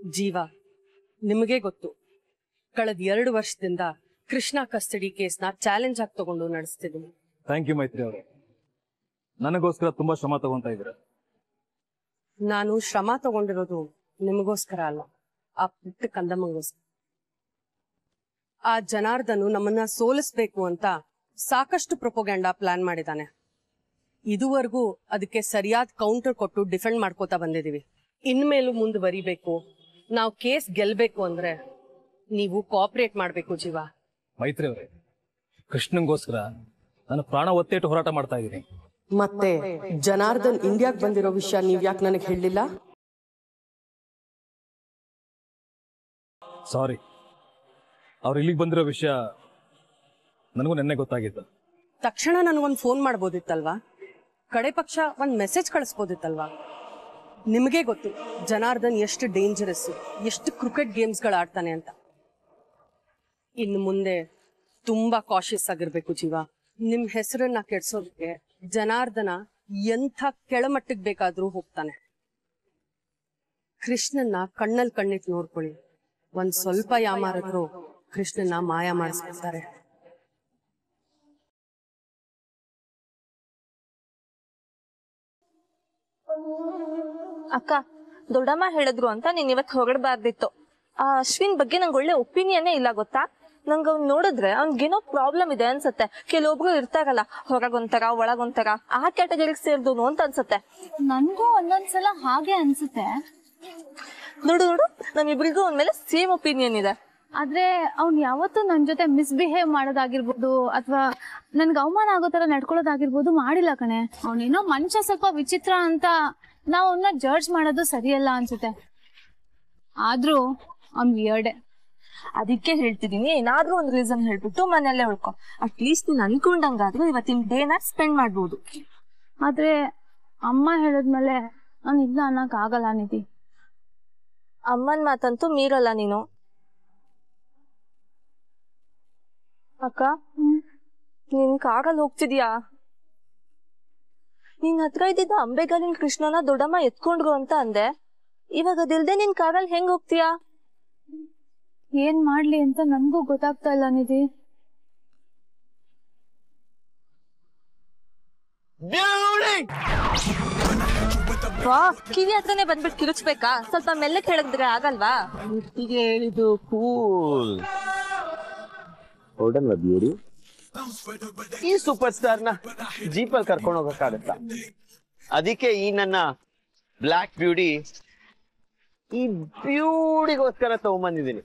ಜೀವ ನಿಮಗೆ ಗೊತ್ತು ಕಳೆದ ಎರಡು ವರ್ಷದಿಂದ ಕೃಷ್ಣ ಕಸ್ಟಡಿ ಕೇಸ್ನ ಚಾಲೆಂಜ್ ಆಗಿ ತಗೊಂಡು ನಡೆಸ್ತಿದ್ದೀನಿ ಥ್ಯಾಂಕ್ ಯು ಮೈತ್ರಿ ಅವರೇ ನನಗೋಸ್ಕರ ತುಂಬಾ ಶ್ರಮ ತಗೊಂತ ಇದ್ದೀರಾ ನಾನು ಶ್ರಮ ತಗೊಂಡಿರೋದು ನಿಮಗೋಸ್ಕರ ಅಲ್ಲ ಆ ಪುಟ್ಟ ಕಂದಮ್ಮಗೋಸ್ಕರ ಆ ಜನಾರ್ದನು ನಮ್ಮನ್ನ ಸೋಲಿಸ್ಬೇಕು ಅಂತ ಸಾಕಷ್ಟು ಪ್ರೊಪೊಗ್ಯಾಂಡ ಪ್ಲಾನ್ ಮಾಡಿದಾನೆ ಇದುವರೆಗೂ ಅದಕ್ಕೆ ಸರಿಯಾದ ಕೌಂಟರ್ ಕೊಟ್ಟು ಡಿಫೆಂಡ್ ಮಾಡ್ಕೋತಾ ಬಂದಿದೀವಿ ಇನ್ಮೇಲೂ ಮುಂದುವರಿಬೇಕು ನಾವು ಕೇಸ್ ಗೆಲ್ಬೇಕು ಅಂದ್ರೆ ನೀವು ಕೋಆಪರೇಟ್ ಮಾಡ್ಬೇಕು ಜೀವ ಮೈತ್ರಿ ಅವರೇ ಕೃಷ್ಣಂಗೋಸ್ಕರ ನಾನು ಪ್ರಾಣ ಒತ್ತೇಟು ಹೋರಾಟ ಮಾಡ್ತಾ ಇದ್ದೀನಿ ಮತ್ತೆ ಜನಾರ್ದನ್ ಇಂಡಿಯಾಗ್ ಬಂದಿರೋ ವಿಷಯ ನೀವ್ ಯಾಕೆ ನನಗೆ ಹೇಳಲಿಲ್ಲ ಸಾರಿ ಅವ್ರು ಇಲ್ಲಿಗೆ ಬಂದಿರೋ ವಿಷಯ ನನಗೂ ನೆನ್ನೆ ಗೊತ್ತಾಗಿತ್ತು ತಕ್ಷಣ ನನಗೊಂದು ಫೋನ್ ಮಾಡ್ಬೋದಿತ್ತಲ್ವಾ ಕಡೆ ಪಕ್ಷ ಒಂದ್ ಮೆಸೇಜ್ ಕಳಿಸ್ಬೋದಿತ್ತಲ್ವಾ ನಿಮಗೆ ಗೊತ್ತು ಜನಾರ್ದನ್ ಎಷ್ಟು ಡೇಂಜರಸ್ ಎಷ್ಟು ಕ್ರಿಕೆಟ್ ಗೇಮ್ಸ್ಗಳು ಆಡ್ತಾನೆ ಅಂತ ಇನ್ನು ಮುಂದೆ ತುಂಬಾ ಕಾಶಿಯಸ್ ಆಗಿರ್ಬೇಕು ಜೀವ ನಿಮ್ ಹೆಸರನ್ನ ಕೆಡ್ಸೋದಕ್ಕೆ ಜನಾರ್ದನ ಎಂಥ ಕೆಳಮಟ್ಟಕ್ಕೆ ಬೇಕಾದ್ರೂ ಹೋಗ್ತಾನೆ ಕೃಷ್ಣನ್ನ ಕಣ್ಣಲ್ಲಿ ಕಣ್ಣಿಟ್ಟು ನೋಡ್ಕೊಳ್ಳಿ ಒಂದ್ ಸ್ವಲ್ಪ ಯಾಮಾರಿದ್ರು ಕೃಷ್ಣನ್ನ ಮಾಯ ಮಾಡಿಸ್ಬಿಡ್ತಾರೆ ಅಕ್ಕ ದೊಡ್ಡಮ್ಮ ಹೇಳಿದ್ರು ಅಂತ ನೀನ್ ಇವತ್ ಹೊಗಡ್ಬಾರ್ದಿತ್ತು ಆ ಅಶ್ವಿನ್ ಬಗ್ಗೆ ನಂಗೆ ಒಳ್ಳೆ ಒಪಿನಿಯನ್ನೇ ಇಲ್ಲ ಗೊತ್ತಾ ನಂಗೆ ಅವ್ನ್ ನೋಡಿದ್ರೆ ಅವ್ನ್ಗೇನೋ ಪ್ರಾಬ್ಲಮ್ ಇದೆ ಅನ್ಸತ್ತೆ ಕೆಲವೊಬ್ರು ಇರ್ತಾರಲ್ಲ ಹೊರಗೊಂಥರ ಒಳಗೊಂಥರ ಆ ಕ್ಯಾಟಗರಿಗೆ ಸೇರ್ದೋನು ಅಂತ ಅನ್ಸತ್ತೆ ನನ್ಗೂ ಒಂದೊಂದ್ಸಲ ಹಾಗೆ ಅನ್ಸುತ್ತೆ ನೋಡು ನೋಡು ನಮ್ಮಿಬ್ರಿಗೂ ಮೇಲೆ ಸೇಮ್ ಒಪಿನಿಯನ್ ಇದೆ ಆದ್ರೆ ಅವ್ನ್ ಯಾವತ್ತೂ ನನ್ ಜೊತೆ ಮಿಸ್ಬಿಹೇವ್ ಮಾಡೋದಾಗಿರ್ಬೋದು ಅಥವಾ ನನ್ಗೆ ಅವಮಾನ ಆಗೋ ತರ ನಡ್ಕೊಳ್ಳೋದಾಗಿರ್ಬೋದು ಮಾಡಿಲ್ಲ ಕಣೆ ಅವನೇನೋ ಮನುಷ್ಯ ಸ್ವಲ್ಪ ವಿಚಿತ್ರ ಅಂತ ನಾವ್ ಅವನ್ನ ಜಡ್ಜ್ ಮಾಡೋದು ಸರಿಯಲ್ಲ ಅನ್ಸುತ್ತೆ ಆದ್ರೂ ಅವ್ನ್ ವಿಯರ್ಡೆ ಅದಕ್ಕೆ ಹೇಳ್ತಿದೀನಿ ಏನಾದ್ರೂ ಒಂದ್ ರೀಸನ್ ಹೇಳ್ಬಿಟ್ಟು ಮನೆಯಲ್ಲೇ ಉಳ್ಕೊ ಅಟ್ ಲೀಸ್ಟ್ ನೀನ್ ಅನ್ಕೊಂಡಂಗಾದ್ರೂ ಇವತ್ತಿನ ಡೇನ ಸ್ಪೆಂಡ್ ಮಾಡ್ಬೋದು ಆದ್ರೆ ಅಮ್ಮ ಹೇಳಿದ್ಮೇಲೆ ನಾನು ಇಲ್ಲ ಅನ್ನಕ್ ಆಗಲ್ಲ ನಿಧಿ ಅಮ್ಮನ್ ಮಾತಂತೂ ಮೀರಲ್ಲ ನೀನು ಅಕ್ಕ ನೀನ್ ಕಾರಲ್ಲಿ ಹೋಗ್ತಿದ್ಯಾ ನಿನ್ ಹತ್ರ ಇದ್ದಿದ್ದ ಅಂಬೆಗಾಲಿನ ಕೃಷ್ಣನ ದೊಡ್ಡಮ್ಮ ಎತ್ಕೊಂಡ್ರು ಅಂತ ಅಂದೆ ಇವಾಗ ಅದಿಲ್ದೆ ನಿನ್ ಕಾರಲ್ಲಿ ಹೆಂಗ್ ಹೋಗ್ತೀಯಾ ಏನ್ ಮಾಡ್ಲಿ ಅಂತ ನನ್ಗೂ ಗೊತ್ತಾಗ್ತಾ ಇಲ್ಲ ನಿಧಿ ವಾ ಕಿವಿ ಹತ್ರನೇ ಬಂದ್ಬಿಟ್ಟು ಕಿರುಚ್ಬೇಕಾ ಸ್ವಲ್ಪ ಮೆಲ್ಲಕ್ ಹೇಳಿದ್ರೆ ಆಗಲ್ವಾ ಹೀಗೆ ಹೇಳಿದ್ದು ಕೂಲ್ ಹೊರಡಲ್ವ ಬ್ಯೂರಿ ಈ ಸೂಪರ್ ಸ್ಟಾರ್ ನ ಜೀಪಲ್ಲಿ ಕರ್ಕೊಂಡು ಹೋಗಕ್ಕಾಗತ್ತ ಅದಕ್ಕೆ ಈ ನನ್ನ ಬ್ಲ್ಯಾಕ್ ಬ್ಯೂಟಿ ಈ ಬ್ಯೂಟಿಗೋಸ್ಕರ ತಗೊಂಬಂದಿದ್ದೀನಿ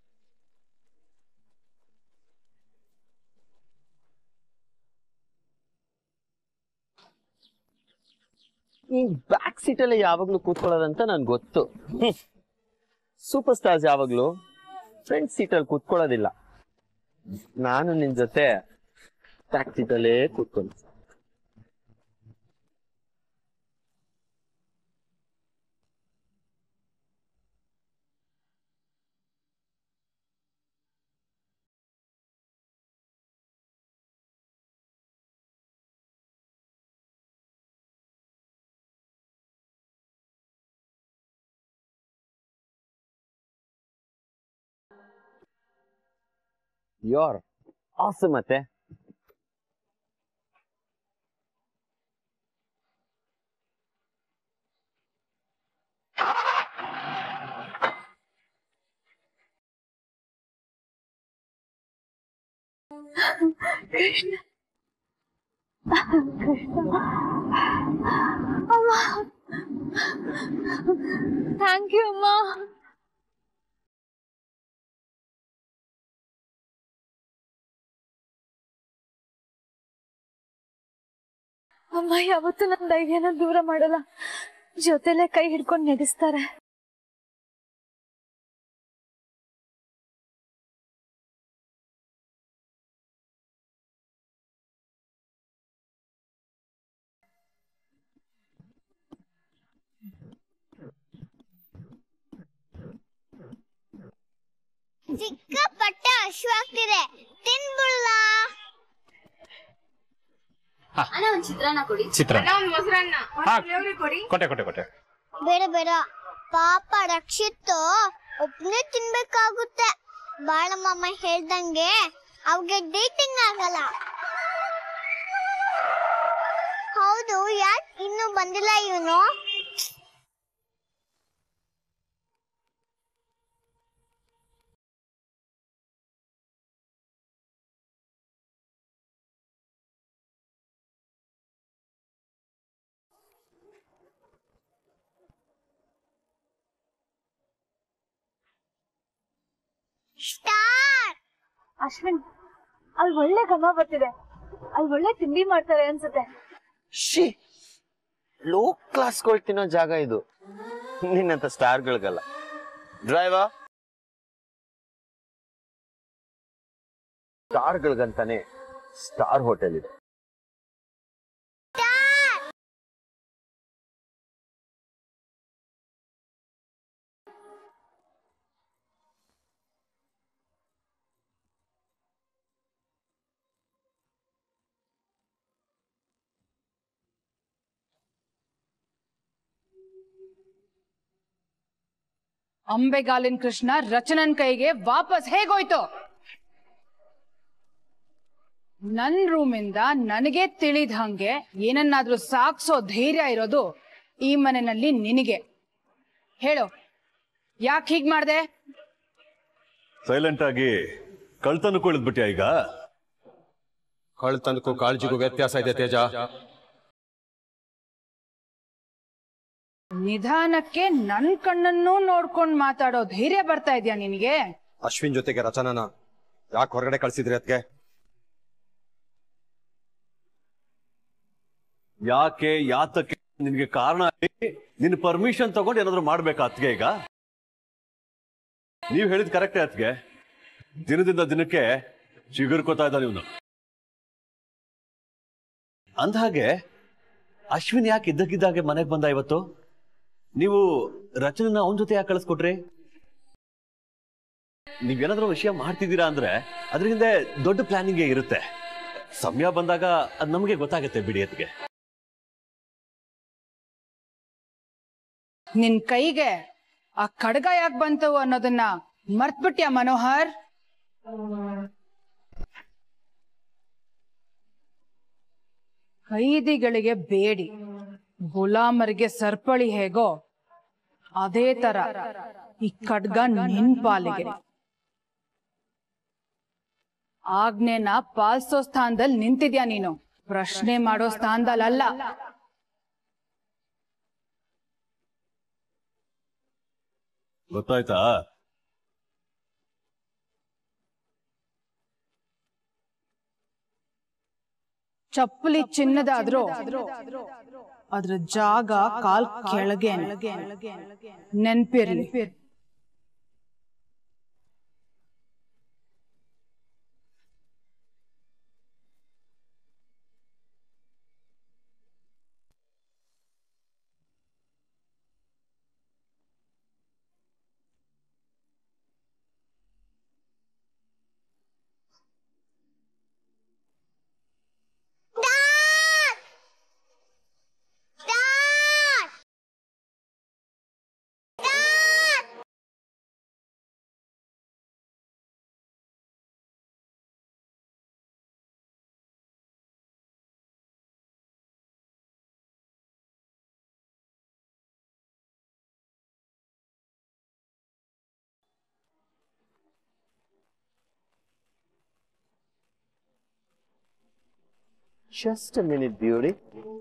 ಈ ಬ್ಯಾಕ್ ಸೀಟ್ ಅಲ್ಲಿ ಯಾವಾಗ್ಲೂ ಕೂತ್ಕೊಳ್ಳೋದಂತ ನನ್ಗೆ ಗೊತ್ತು ಸೂಪರ್ ಸ್ಟಾರ್ಸ್ ಯಾವಾಗ್ಲೂ ಫ್ರಂಟ್ ಸೀಟ್ ಅಲ್ಲಿ ಕೂತ್ಕೊಳ್ಳೋದಿಲ್ಲ ನಾನು ನಿನ್ ಜೊತೆ ಬ್ಯಾಕ್ ಸೀಟ್ ಅಲ್ಲೇ ಕೂತ್ಕೊಂಡು ಯೋರ್ ಆಸಮ್ ಮತ್ತೆ ಥ್ಯಾಂಕ್ ಯು ಅಮ್ಮ ಅಮ್ಮ ಯಾವತ್ತೂ ನನ್ನ ಧೈರ್ಯನ ದೂರ ಮಾಡಲ್ಲ ಜೊತೆಲೆ ಕೈ ಹಿಡ್ಕೊಂಡು ನಡೆಸ್ತಾರೆ ಸಿಕ್ಕಾಪಟ್ಟೆ ಹಶ್ವಾಗ್ತಿದೆ ತಿನ್ಬಿಡ್ಲ ಅಣ್ಣ ಒಂದ್ ಚಿತ್ರಾನ್ನ ಕೊಡಿ ಚಿತ್ರ ಒಂದ್ ಮೊಸರನ್ನ ಹಾ. ಒಂದ್ ಪುಳಿಯೋಗರೆ ಕೊಡಿ ಕೊಟ್ಟೆ ಕೊಟ್ಟೆ ಕೊಟ್ಟೆ ಬೇಡ ಬೇಡ ಪಾಪ ರಕ್ಷಿತ್ ಒಬ್ನೇ ತಿನ್ಬೇಕಾಗುತ್ತೆ ಬಾಳಮ್ಮ ಹೇಳ್ದಂಗೆ ಅವ್ಗೆ ಡೇಟಿಂಗ್ ಆಗಲ್ಲ ಹೌದು ಯಾಕೆ ಇನ್ನೂ ಬಂದಿಲ್ಲ ಇವನು ಸ್ಟಾರ್ ಅಶ್ವಿನ್ ಅಲ್ಲಿ ಒಳ್ಳೆ ಘಮ ಬರ್ತಿದೆ ಅಲ್ಲಿ ಒಳ್ಳೆ ತಿಂಡಿ ಮಾಡ್ತಾರೆ ಅನ್ಸುತ್ತೆ ಶಿ ಲೋ ಕ್ಲಾಸ್ಗಳು ತಿನ್ನೋ ಜಾಗ ಇದು ನಿನ್ನಂತ ಸ್ಟಾರ್ಗಳಿಗಲ್ಲ ಡ್ರೈವರ್ ಸ್ಟಾರ್ಗಳಿಗಂತಾನೆ ಸ್ಟಾರ್ ಹೋಟೆಲ್ ಇದೆ ಅಂಬೆಗಾಲಿನ ಕೃಷ್ಣ ರಚನನ್ ಕೈಗೆ ವಾಪಸ್ ಹೇಗೋಯ್ತು ನನ್ ರೂಮಿಂದ ನನಗೆ ತಿಳಿದ ಹಂಗೆ ಏನನ್ನಾದ್ರೂ ಸಾಕ್ಸೋ ಧೈರ್ಯ ಇರೋದು ಈ ಮನೆಯಲ್ಲಿ ನಿನಗೆ ಹೇಳು ಯಾಕೆ ಹೀಗ್ ಮಾಡ್ದೆ ಸೈಲೆಂಟ್ ಆಗಿ ಕಳ್ತನಕ್ಕೂ ಇಳಿದ್ಬಿಟ್ಯಾ ಈಗ ಕಳ್ತನಕ್ಕೂ ಕಾಳಜಿಗೂ ವ್ಯತ್ಯಾಸ ಇದೆ ತೇಜ ನಿಧಾನಕ್ಕೆ ನನ್ ಕಣ್ಣನ್ನೂ ನೋಡ್ಕೊಂಡ್ ಮಾತಾಡೋ ಧೈರ್ಯ ಬರ್ತಾ ಇದ್ಯಾ ನಿನಗೆ ಅಶ್ವಿನ್ ಜೊತೆಗೆ ರಚನನ ಯಾಕೆ ಹೊರಗಡೆ ಕಳ್ಸಿದ್ರಿ ಅದಕ್ಕೆ ಯಾಕೆ ಯಾತಕ್ಕೆ ನಿನ್ಗೆ ಕಾರಣ ಹೇಳಿ, ನಿನ್ ಪರ್ಮಿಷನ್ ತಗೊಂಡು ಏನಾದ್ರು ಮಾಡ್ಬೇಕಾ ಅತ್ಗೆ ಈಗ ನೀವ್ ಹೇಳಿದ್ ಕರೆಕ್ಟೇ ಅತ್ಗೆ ದಿನದಿಂದ ದಿನಕ್ಕೆ ಚಿಗುರ್ಕೋತಾ ಇದ್ದಾನೆ ಇವನು ಅಂದ್ಹಾಗೆ ಅಶ್ವಿನ್ ಯಾಕೆ ಇದ್ದಕ್ಕಿದ್ದಾಗೆ ಮನೆಗೆ ಬಂದ ಇವತ್ತು ನೀವು ರಚನೆನ ಅವನ ಜೊತೆ ಯಾಕೆ ಕಳಿಸ್ಕೊಟ್ರಿ ನೀವೇನಾದ್ರೂ ವಿಷಯ ಮಾಡ್ತಿದ್ದೀರಾ ಅಂದ್ರೆ ಅದ್ರ ಹಿಂದೆ ದೊಡ್ಡ ಪ್ಲಾನಿಂಗ್ ಇರುತ್ತೆ ಸಮಯ ಬಂದಾಗ ಅದ್ ನಮಗೆ ಗೊತ್ತಾಗುತ್ತೆ ಬಿಡಿ ಅದ್ಗೆ ನಿನ್ ಕೈಗೆ ಆ ಖಡ್ಗ ಯಾಕೆ ಬಂತು ಅನ್ನೋದನ್ನ ಮರ್ತ್ಬಿಟ್ಯಾ ಮನೋಹರ್ ಕೈದಿಗಳಿಗೆ ಬೇಡಿ ಗುಲಾಮರಿಗೆ ಸರ್ಪಳಿ ಹೇಗೋ ಅದೇ ತರ ಈ ಖಡ್ಗ ನಿನ್ ಪಾಲಿಗೆ ಆಜ್ಞೆನ ಪಾಲಿಸೋ ಸ್ಥಾನದಲ್ಲಿ ನಿಂತಿದ್ಯಾ ನೀನು ಪ್ರಶ್ನೆ ಮಾಡೋ ಸ್ಥಾನದಲ್ಲ ಗೊತ್ತಾಯ್ತಾ ಚಪ್ಪಲಿ ಚಿನ್ನದಾದ್ರೂ ಅದ್ರ ಜಾಗ ಕಾಲ್ ಕೆಳಗೆ ನೆನ್ಪಿರ್ಲಿ Just a minute, beauty.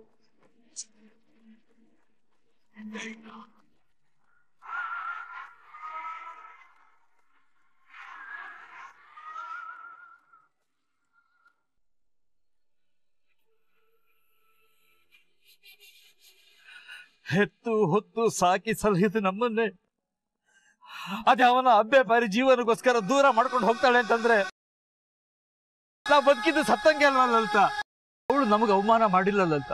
ಹೆತ್ತು ಹೊತ್ತು ಸಾಕಿ ಸಲಹಿದ ನಮ್ಮನ್ನೇ ಅದೇ ಅವನ ಅಬ್ಬೆ ಬಾರಿ ಜೀವನಕ್ಕೋಸ್ಕರ ದೂರ ಮಾಡ್ಕೊಂಡು ಹೋಗ್ತಾಳೆ ಅಂತಂದ್ರೆ ನಾವು ಬದುಕಿದ್ದು ಸತ್ತಂಗೆ ಅಲ್ವಾ ಲಲಿತ ಅವಳು ನಮಗೆ ಅವಮಾನ ಮಾಡಿಲ್ಲ ಲಲಿತ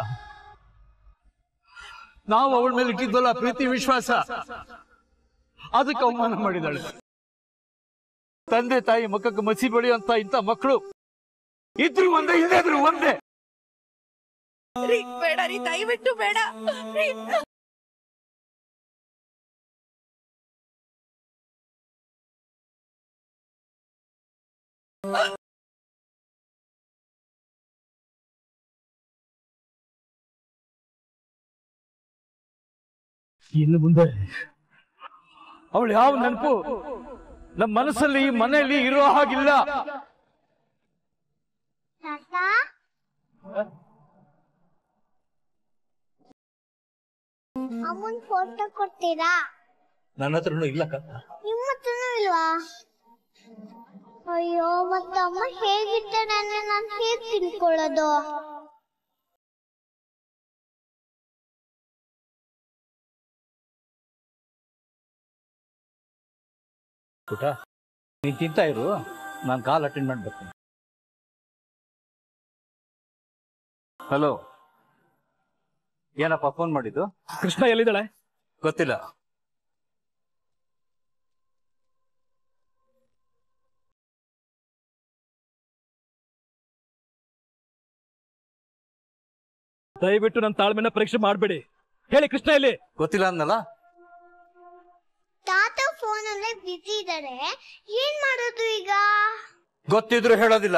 ನಾವು ಅವಳ ಮೇಲೆ ಇಟ್ಟಿದ್ವಲ್ಲ ಪ್ರೀತಿ ವಿಶ್ವಾಸ ಅದಕ್ಕೆ ಅವಮಾನ ಮಾಡಿದಾಳೆ ತಂದೆ ತಾಯಿ ಮಕ್ಕಕ್ಕೆ ಮಸಿ ಬೆಳೆಯುವಂತ ಇಂಥ ಮಕ್ಕಳು ಇದ್ರು ಒಂದೇ ಇಲ್ಲದ್ರು ಒಂದೇ ಬೇಡ ರೀ ದಯವಿಟ್ಟು ಬೇಡ ಇನ್ನು ಮುಂದೆ ಅವಳು ಯಾವ ನೆನಪು ನಮ್ಮ ಮನಸ್ಸಲ್ಲಿ ಮನೆಯಲ್ಲಿ ಇರೋ ಹಾಗಿಲ್ಲ ತಾತ ಅಮ್ಮನ್ ಫೋಟೋ ಕೊಡ್ತೀರಾ ನನ್ನ ಹತ್ರನೂ ಇಲ್ಲ ನಿಮ್ಮ ಹತ್ರನೂ ಇಲ್ವಾ ಅಯ್ಯೋ ಮತ್ತೆ ಅಮ್ಮ ಹೇಗಿರ್ತಾರೆ ನಾನು ಹೇಗ್ ತಿಳ್ಕೊಳ್ಳೋದು ಪುಟ ನೀನ್ ತಿಂತಾ ಇರು ನಾನು ಕಾಲ್ ಅಟೆಂಡ್ ಮಾಡಿ ಬರ್ತೀನಿ ಹಲೋ ಏನಪ್ಪ ಫೋನ್ ಮಾಡಿದ್ದು ಕೃಷ್ಣ ಎಲ್ಲಿದ್ದಾಳೆ ಗೊತ್ತಿಲ್ಲ ದಯವಿಟ್ಟು ನನ್ನ ತಾಳ್ಮೆನ ಪರೀಕ್ಷೆ ಮಾಡಬೇಡಿ ಹೇಳಿ ಕೃಷ್ಣ ಎಲ್ಲಿ ಗೊತ್ತಿಲ್ಲ ಅನ್ನಲ್ಲ ತಾತ ಫೋನ್ ಅಲ್ಲೇ ಬಿಸಿ ಇದಾರೆ ಏನ್ ಮಾಡೋದು ಈಗ ಗೊತ್ತಿದ್ರು ಹೇಳೋದಿಲ್ಲ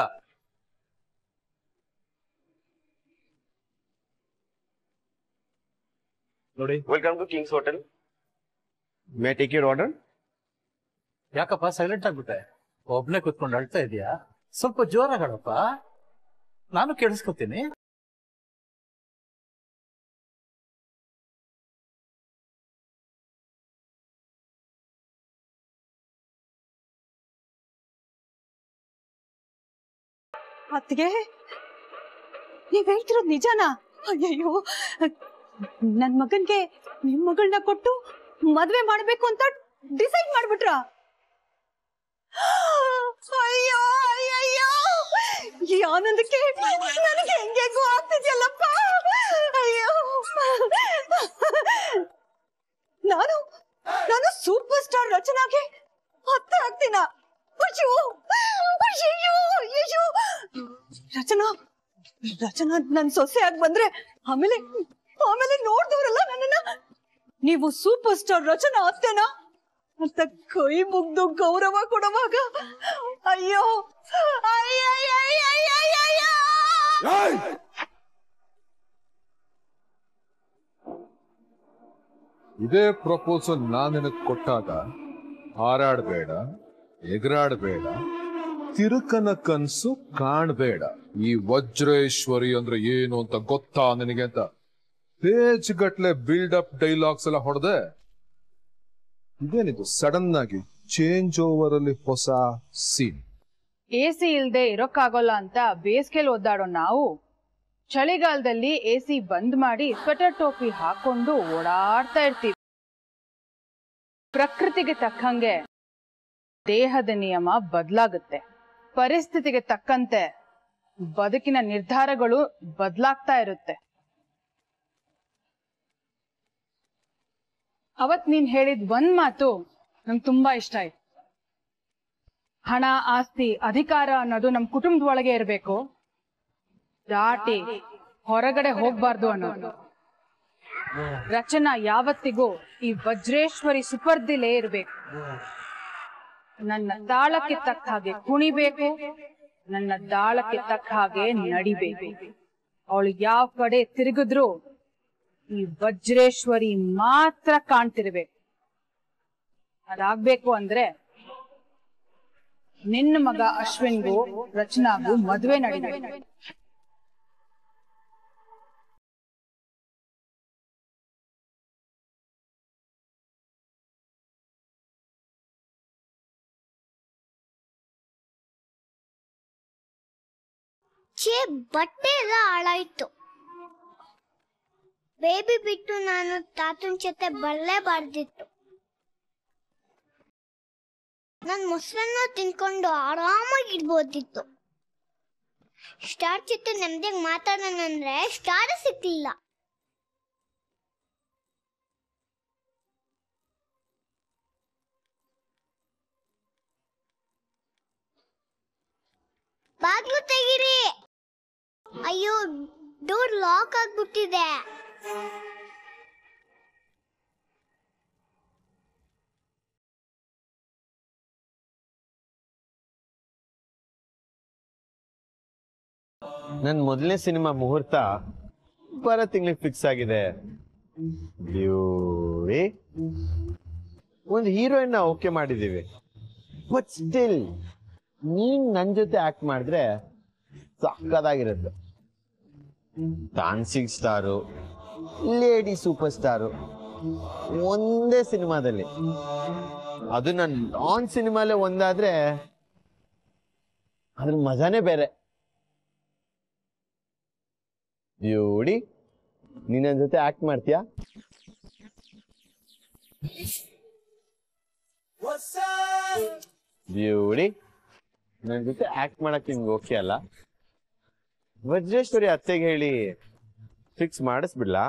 ನೋಡಿ welcome to Kings Hotel may take your order ಯಾಕಪ್ಪ ಸೈಲೆಂಟ್ ಆಗ್ಬಿಟ್ಟೆ ಒಬ್ನೇ ಕುತ್ಕೊಂಡು ಅಳ್ತಾ ಇದೀಯಾ ಸ್ವಲ್ಪ ಜೋರಾಗಿ ಹೇಳಪ್ಪ ನಾನು ಕೇಳಿಸ್ಕೊತೀನಿ ಅತ್ತಿಗೆ ನೀವ್ ಹೇಳ್ತಿರೋದ್ ನಿಜಾನಾ ಅಯ್ಯಯ್ಯೋ ನನ್ ಮಗನ್ಗೆ ನಿಮ್ ಮಗಳನ್ನ ಕೊಟ್ಟು ಮದ್ವೆ ಮಾಡ್ಬೇಕು ಅಂತ ಡಿಸೈಡ್ ಮಾಡ್ಬಿಟ್ರ ಅಯ್ಯೋ ಅಯ್ಯಯ್ಯೋ ಈ ಆನಂದಕ್ಕೆ ನನಗೆ ಹೆಂಗೆಗೋ ಆಗ್ತಿದ್ಯಲ್ಲಪ್ಪ ಅಯ್ಯೋ ನಾನು ನಾನು ಸೂಪರ್ ಸ್ಟಾರ್ ರಚನಾಗೆ ಅತ್ತೆ ಆಗ್ತೀನ ಅಯ್ಯೋ ಅಯ್ಯಯ್ಯೋ ಅಯ್ಯಯ್ಯೋ ರಚನಾ ರಚನಾ ನನ್ ಸೊಸೆ ಆಗಿ ಬಂದ್ರೆ ಆಮೇಲೆ ಆಮೇಲೆ ನೋಡ್ದವ್ರಲ್ಲ ನನ್ನನ್ನ ನೀವು ಸೂಪರ್ ಸ್ಟಾರ್ ರಚನಾ ಅತ್ತೆನಾ ಅಂತ ಕೈ ಮುಗ್ದು ಗೌರವ ಕೊಡುವಾಗ ಅಯ್ಯೋ ಅಯ್ಯಯ್ಯಯ್ಯಯ್ಯಯ್ಯಯ್ಯೋ! ಇದೇ ಪ್ರಪೋಸಲ್ ನಾನು ನಿನಗೆ ಕೊಟ್ಟಾಗ ಹಾರಾಡ್ಬೇಡ ಎಗರಾಡ್ಬೇಡ ತಿರುಕನ ಕನ್ಸು ಕಾಣ್ಬೇಡ ಈ ವಜ್ರೇಶ್ವರಿ ಅಂದ್ರೆ ಏನು ಅಂತ ಗೊತ್ತಾ ನಿನಗೆ ಅಂತ ಪೇಜ್ ಗಟ್ಲೆ ಬಿಲ್ಡ್ ಅಪ್ ಡೈಲಾಗ್ಸ್ ಎಲ್ಲ ಹೊಡೆದೆ ಇದೇನಿದು ಸಡನ್ ಆಗಿ ಚೇಂಜ್ ಓವರ್ ಅಲ್ಲಿ ಹೊಸ ಸೀನ್ ಎ ಸಿ ಇಲ್ದೆ ಇರೋಕ್ಕಾಗೋಲ್ಲ ಅಂತ ಬೇಸಿಗೆಲ್ ಒದ್ದಾಡೋ ನಾವು ಚಳಿಗಾಲದಲ್ಲಿ ಎ ಸಿ ಬಂದ್ ಮಾಡಿ ಸ್ವೆಟರ್ ಟೋಪಿ ಹಾಕೊಂಡು ಓಡಾಡ್ತಾ ಇರ್ತೀವಿ ಪ್ರಕೃತಿಗೆ ತಕ್ಕಂಗೆ ದೇಹದ ನಿಯಮ ಬದಲಾಗುತ್ತೆ ಪರಿಸ್ಥಿತಿಗೆ ತಕ್ಕಂತೆ ಬದುಕಿನ ನಿರ್ಧಾರಗಳು ಬದಲಾಗ್ತಾ ಇರುತ್ತೆ ಅವತ್ ನೀನ್ ಹೇಳಿದ ಒಂದ್ ಮಾತು ನಂಗೆ ತುಂಬಾ ಇಷ್ಟ ಆಯ್ತು ಹಣ ಆಸ್ತಿ ಅಧಿಕಾರ ಅನ್ನೋದು ನಮ್ ಕುಟುಂಬದ ಒಳಗೆ ಇರಬೇಕು ದಾಟಿ ಹೊರಗಡೆ ಹೋಗ್ಬಾರ್ದು ಅನ್ನೋದು ರಚನಾ ಯಾವತ್ತಿಗೂ ಈ ವಜ್ರೇಶ್ವರಿ ಸುಪರ್ದಿಲೇ ಇರ್ಬೇಕು ನನ್ನ ತಾಳಕ್ಕೆ ತಕ್ಕ ಹಾಗೆ ಕುಣಿಬೇಕು ನನ್ನ ದಾಳಕ್ಕೆ ತಕ್ಕ ಹಾಗೆ ನಡಿಬೇಕು ಅವಳು ಯಾವ ಕಡೆ ತಿರುಗಿದ್ರು ಈ ವಜ್ರೇಶ್ವರಿ ಮಾತ್ರ ಕಾಣ್ತಿರ್ಬೇಕು ಅದಾಗ್ಬೇಕು ಅಂದ್ರೆ ನಿನ್ನ ಮಗ ಅಶ್ವಿನ್ಗೂ ರಚನಾಗೂ ಮದ್ವೆ ನಡೀಬೇಕು ಛೇ ಬಟ್ಟೆ ಎಲ್ಲ ಹಾಳಾಯ್ತು ಬೇಬಿ ಬಿಟ್ಟು ನಾನು ತಾತನ್ ಜೊತೆ ಬರಲೇಬಾರ್ದಿತ್ತು ನನ್ ಮೊಸರನ್ನ ತಿನ್ಕೊಂಡು ಆರಾಮಾಗಿರ್ಬೋದಿತ್ತು ಸ್ಟಾರ್ ಜೊತೆ ನೆಮ್ಮದಿಯಾಗಿ ಮಾತಾಡೋಣಂದ್ರೆ ಸ್ಟಾರ್ ಸಿಕ್ಲಿಲ್ಲ ಬಾಗ್ಲು ತೆಗೀರಿ ಅಯ್ಯೋ ಡೋರ್ ಲಾಕ್ ಆಗ್ಬಿಟ್ಟಿದೆ ನನ್ನ ಮೊದಲನೇ ಸಿನಿಮಾ ಮುಹೂರ್ತ ಬರೋ ತಿಂಗಳಿಗೆ ಫಿಕ್ಸ್ ಆಗಿದೆ ಬ್ಯೂಟಿ ಒಂದು ಹೀರೋಯಿನ್ ಓಕೆ ಮಾಡಿದೀವಿ ಬಟ್ ಸ್ಟಿಲ್ ನೀನ್ ನನ್ ಜೊತೆ ಆಕ್ಟ್ ಮಾಡಿದ್ರೆ ಸಕ್ಕದಾಗಿರುತ್ತೆ dancing star lady super star ಒಂದೇ ಸಿನಿಮಾದಲ್ಲಿ ಅದು ನನ್ನ ಆನ್ ಸಿನಿಮಾಲೇ ಒಂದಾದ್ರೆ ಅದ್ರ ಮಜಾನೇ ಬೇರೆ ಬ್ಯೂಡಿ ನೀನ್ ನನ್ ಜೊತೆ ಆಕ್ಟ್ ಮಾಡ್ತೀಯಾ ಬ್ಯೂಡಿ ನನ್ ಜೊತೆ ಆಕ್ಟ್ ಮಾಡಕ್ ನಿಮ್ಗೆ ಓಕೆ ಅಲ್ಲ ವಜ್ರೇಶ್ವರಿ ಅತ್ತೆಗೆ ಹೇಳಿ ಫಿಕ್ಸ್ ಮಾಡಿಸ್ಬಿಡ್ಲಾ